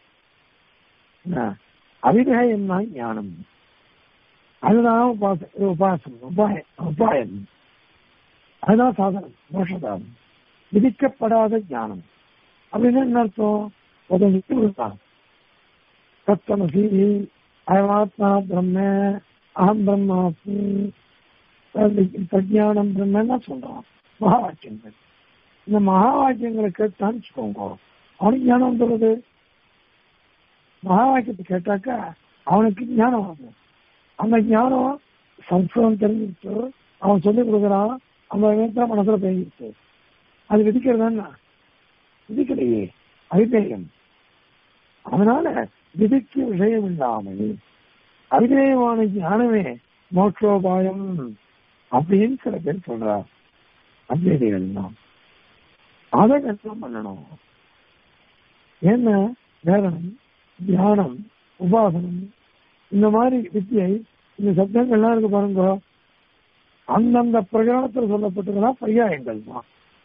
அவிதேயம்னா ஞானம் அதுதான் உபாச உபாசம் உபாய உபாயம் அதுதான் சாதனம் மோஷதானம் விதிக்கப்படாத ஞானம் அப்படின்னா என்ன அர்த்தம் உதவி கொடுத்தான் தத்தமசி அயமாத்மா பிரம்ம அகம் பிரம்மாஸ்மி பிரஜானம் பிரம்மன்னா சொல்றான் மகா வாக்கியங்கள் இந்த மகா வாக்கியங்களை கேட்டான்னு வச்சுக்கோங்க அவனுக்கு ஞானம் வந்துடுறது மகா வாக்கியத்தை கேட்டாக்கா அவனுக்கு ஞானம் ஆகும் அந்த ஞானம் சம்ஸ்கிருதம் தெரிஞ்சுட்டு அவன் சொல்லிக் கொடுக்குறான் அந்த நேரத்துல மனசுல பேங்கிட்டு அது விதிக்கிறதா விதிக்கலையே அபிநேயம் அதனால விதிக்கு விஷயம் இல்லாமல் அபிநேயமான ஞானமே மோட்சோபாயம் அப்படின்னு சில பேர் சொல்றார் அத்வைதிகள் தான் அதை கஷ்டம் பண்ணணும் ஏன்னா வேதனம் தியானம் உபாசனம் இந்த மாதிரி வித்தியை இந்த சப்தங்கள்லாம் இருக்கு பாருங்க அந்தந்த பிரகடனத்தில் சொல்லப்பட்டதெல்லாம் பரியாயங்கள் தான்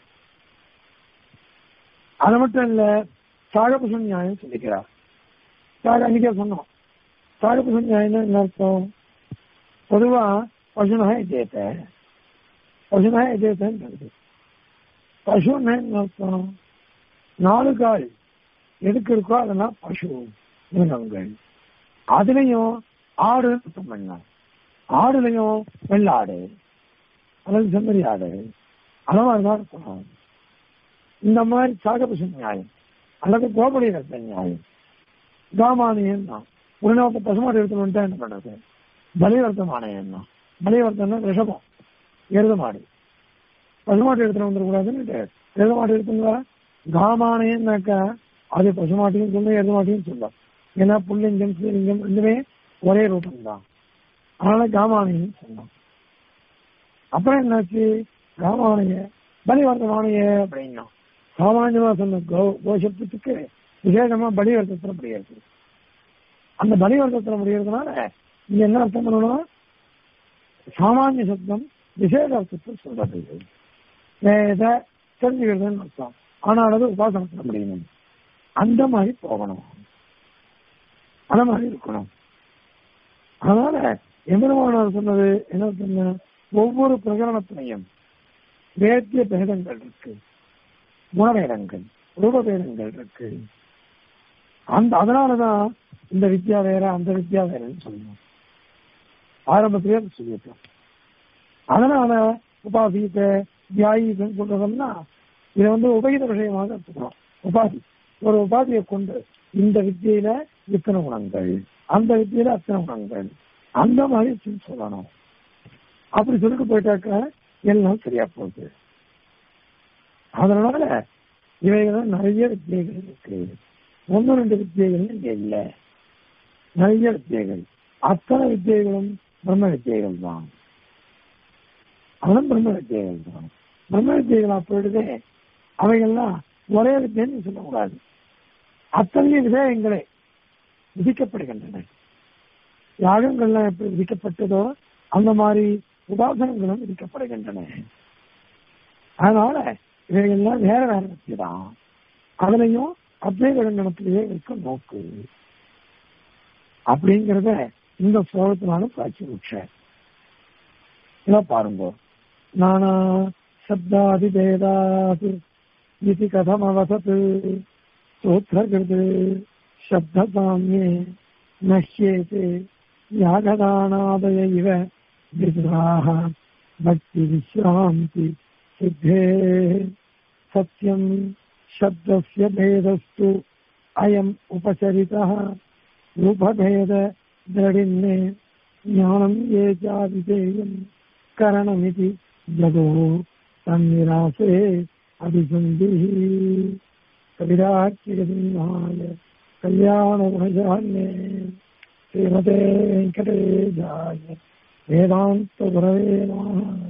அது மட்டும் இல்ல சாகபுஷ நியாயம் சொல்லிக்கிறார் சாக அன்னைக்கே சொன்னோம் சாகபுஷ நியாயம் என்ன அர்த்தம் பொதுவா பசுனா எஜேத்த பசுனா எஜேத்தன்றது பசுன்னு என்ன அர்த்தம் நாலு கால் எதுக்கு இருக்கோ அதெல்லாம் பசு மிருகங்கள் அதுலயும் ஆடு சுத்தம் பண்ணலாம் ஆடுலையும் வெள்ளாடு அல்லது செம்மறி ஆடு அந்த மாதிரிதான் இருக்கணும் இந்த மாதிரி சாகபசு நியாயம் அல்லது கோபடி ரத்த நியாயம் காமானியம் தான் உடனே ஒருத்த பசுமாடு எடுத்துட்டு வந்துட்டா என்ன பண்றது பலிவர்த்தமானயம் தான் பலிவர்த்தம்னா ரிஷபம் எருத மாடு பசுமாட்டு எடுத்துட்டு வந்துடக்கூடாதுன்னு எருத மாடு எடுத்துங்களா காமானயம்னாக்கா அது பசுமாட்டையும் சொல்லும் எருத மாட்டையும் சொல்லும் ஏன்னா புல்லிங்கம் ஸ்ரீலிங்கம் ரெண்டுமே ஒரே ரூபம் தான் அதனால காமானியம் சொன்னோம் அப்புறம் என்னாச்சு காமானிய பலிவர்த்தமானிய அப்படின்னா சாமானியமா சொன்ன கோ கோஷத்துக்கு விசேஷமா பலிவர்த்தத்தில் முடியாது அந்த பலிவர்த்தத்தில் முடியறதுனால இங்க என்ன அர்த்தம் பண்ணணும் சாமானிய சப்தம் விசேஷ அர்த்தத்தில் சொல்றது வேத தெரிஞ்சுக்கிறதுன்னு அர்த்தம் ஆனால் அது உபாசனத்தில் முடியணும் அந்த மாதிரி போகணும் அந்த மாதிரி இருக்கணும் அதனால எம்பெருமானார் சொன்னது என்ன சொன்ன ஒவ்வொரு பிரகரணத்திலையும் வேத்திய பேதங்கள் இருக்கு குணபேதங்கள் ரூபபேதங்கள் இருக்கு அந்த அதனாலதான் இந்த வித்யா வேற அந்த வித்யா வேறன்னு சொல்லணும் ஆரம்பத்திலே சொல்லிட்டோம் அதனால உபாசித்த தியாயின்னு சொல்றதென்னா இதை வந்து உபகித விஷயமாக எடுத்துக்கணும் உபாதி ஒரு உபாதியை கொண்டு இந்த வித்தியில இத்தனை குணங்கள் அந்த வித்தியில அத்தனை குணங்கள் அந்த மாதிரி சொல்லணும் அப்படி சொல்லிட்டு போயிட்டாக்க எல்லாம் சரியா போகுது அதனால இவைகள் நிறைய வித்தியைகள் இருக்கு ஒன்னு ரெண்டு வித்தியைகள் இங்க இல்ல நிறைய வித்தியைகள் அத்தனை வித்தியைகளும் பிரம்ம வித்தியைகள் தான் அவனும் பிரம்ம வித்தியைகள் தான் பிரம்ம வித்தியைகளா போயிடுதே அவைகள்லாம் ஒரே வித்தியன்னு சொல்லக்கூடாது அத்தனை விஷயங்களே விதிக்கப்படுகின்றன யாகங்கள்லாம் எப்படி விதிக்கப்பட்டதோ அந்த மாதிரி உபாசனங்களும் விதிக்கப்படுகின்றன அதனால இவைகள்லாம் வேற வேற வித்தியை தான் அதுலயும் அத்வைத கணத்திலேயே இருக்க நோக்கு அப்படிங்கிறத இந்த ஸ்லோகத்தினால காட்சி விட்ச இதான் பாருங்க நானா சப்தாதிபேதாது இது கதம் அவசத் சூத்திரகிருது சப்தசாமியே நஷ்யேதே யாகதானாதய இவ விதுராக பக்தி விஸ்ராந்தி சித்தே சத்யம் शब्दस्य भेदस्तु अयम् उपचरितः रूपभेद दृढिन्ने ज्ञानम् ये चाविधेयम् करणमिति जगो तन्निरासे अभिसन्धिः कविराज्यसिंहाय कल्याणगुणजान्ये श्रीमते वेङ्कटेशाय वेदान्तगुरवे नमः